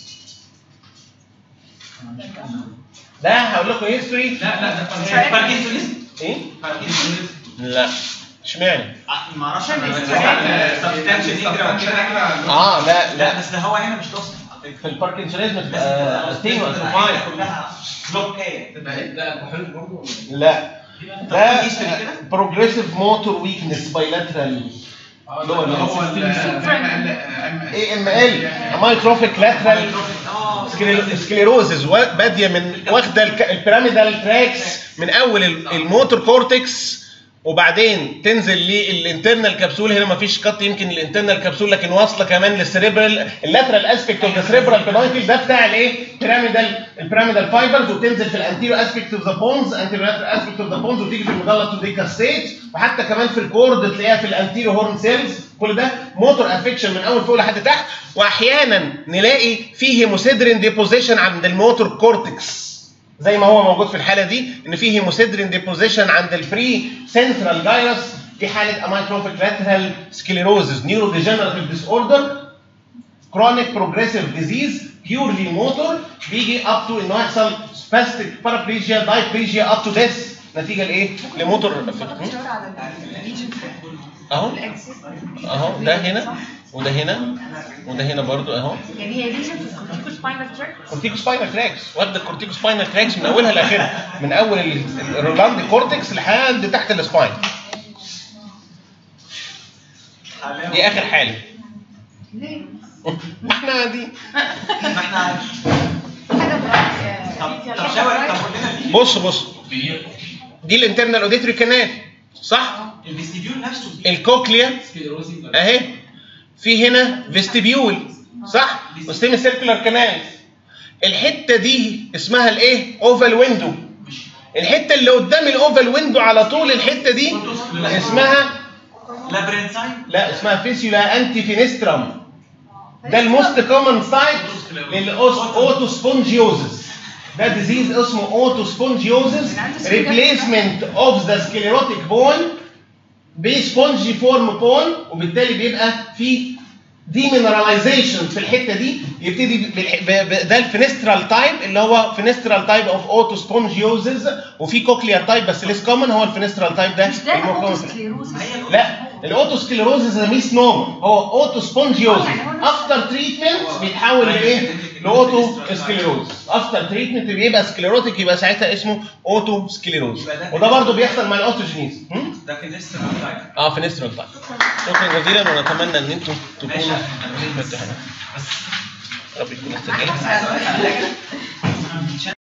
ده هقول لكم هيستوري لا لا ده باركنسونيزم ايه باركنسونيزم لا اشمعنى آه، ما اعرفش عشان أنا- الاستراحة. سبستانشال اجرا وكده اه لا لا لا بس ده هو هنا مش تصل على فكرة. في الباركنسونيزم بس بتبقى ستين الحاجة كلها بلوكايه تبقى ايه؟ ده البحيرات برضه ولا لا طب ده في history كده؟ بروجريسيف موتور ويكنس بايلاترال اه اللي هو اللي هو ال Supranuclear. اي ام ال امايتروفيك لاترال اه سكليروزز باديه من واخده الك- البيراميدال تراكس من اول ال- الموتور كورتكس وبعدين تنزل للانترنال كبسول هنا مفيش قط يمكن الانترنال كبسول لكن واصله كمان للسريبرال اللاترال اسبيكت اوف ذا سريبرال بينايكل ده بتاع الايه؟ بيراميدال البيراميدال فايبرز وتنزل في الانتيرو اسبيكت اوف ذا بونز انتيرو اسبيكت اوف ذا بونز وتيجي في المجلط توديكا ستيت وحتى كمان في الكورد تلاقيها في الانتيرو هورن سيلز كل ده موتور افكشن من اول فوق لحد تحت واحيانا نلاقي فيه هيموسيدرين ديبوزيشن عند الموتور كورتكس زي ما هو موجود في الحاله دي ان في هيموسيدرين ديبوزيشن عند البري سنترال جايرس في حاله اميتروفيك لاترال سكليروزز نيورو ديجنراتيف ديس اوردر كرونيك بروجريسيف ديزيز بيورلي موتور بيجي اب تو انه يحصل سباستيك بارابليجيا دايبليجيا اب تو ديس نتيجه لايه؟ لموتور بتشاور على الريجن اهو الاكسس اهو ده هنا وده هنا وده هنا برضو اهو يعني هي ريجن في الكورتيكو سباينال تراك كورتيكو سباينال تراكس واخده الكورتيكو سباينال تراكس من اولها لاخرها من اول ال- الرولاند كورتكس لحد تحت السباين دي اخر حاله ليه؟ ما احنا دي ما احنا عارفين. حاجه برايت طب طب شاور طب قول لنا ال- بص بص دي الانترنال اوديتري كانال صح الفيستيبيول نفسه الكوكليا سكليروزي اهي في هنا فيستيبيول صح وسيمي سيركولار كانال الحته دي اسمها الايه اوفال ويندو الحته اللي قدام الاوفال ويندو على طول الحته دي اسمها لابرنساين لا اسمها فيسيولا انتي فينسترم ده الموست كومن سايت للاوتوسبونجيوزس ده ديزيز اسمه اوتوسبونجيوزس ريبليسمنت اوف ذا سكليروتيك بون بسبونجي فورم بون وبالتالي بيبقى في ديمينراليزيشن في الحته دي يبتدي بالح- ب- ب- ده الفينسترال تايب اللي هو فينسترال تايب اوف اوتوسبونجيوزس وفي كوكليار تايب بس ليس كومن هو الفينسترال تايب ده مش ده المور common. الاوتوسكليروزس لا الاوتوسكليروزز ده ميس نوم هو اوتوسبونجيوزس افتر تريتمنت بيتحول لايه؟ لاوتو سكليروز افتر تريتمنت بيبقى سكليروتيك يبقى ساعتها اسمه اوتو سكليروز وده برضه بيحصل مع الاوتوجينيز هم؟ ده في نستر تايب اه فينسترال تايب شكرا جزيلا ونتمنى ان انتم تكونوا ماشي. مرتاحين بس رب يكون عايز استجابه اقول لك على حاجه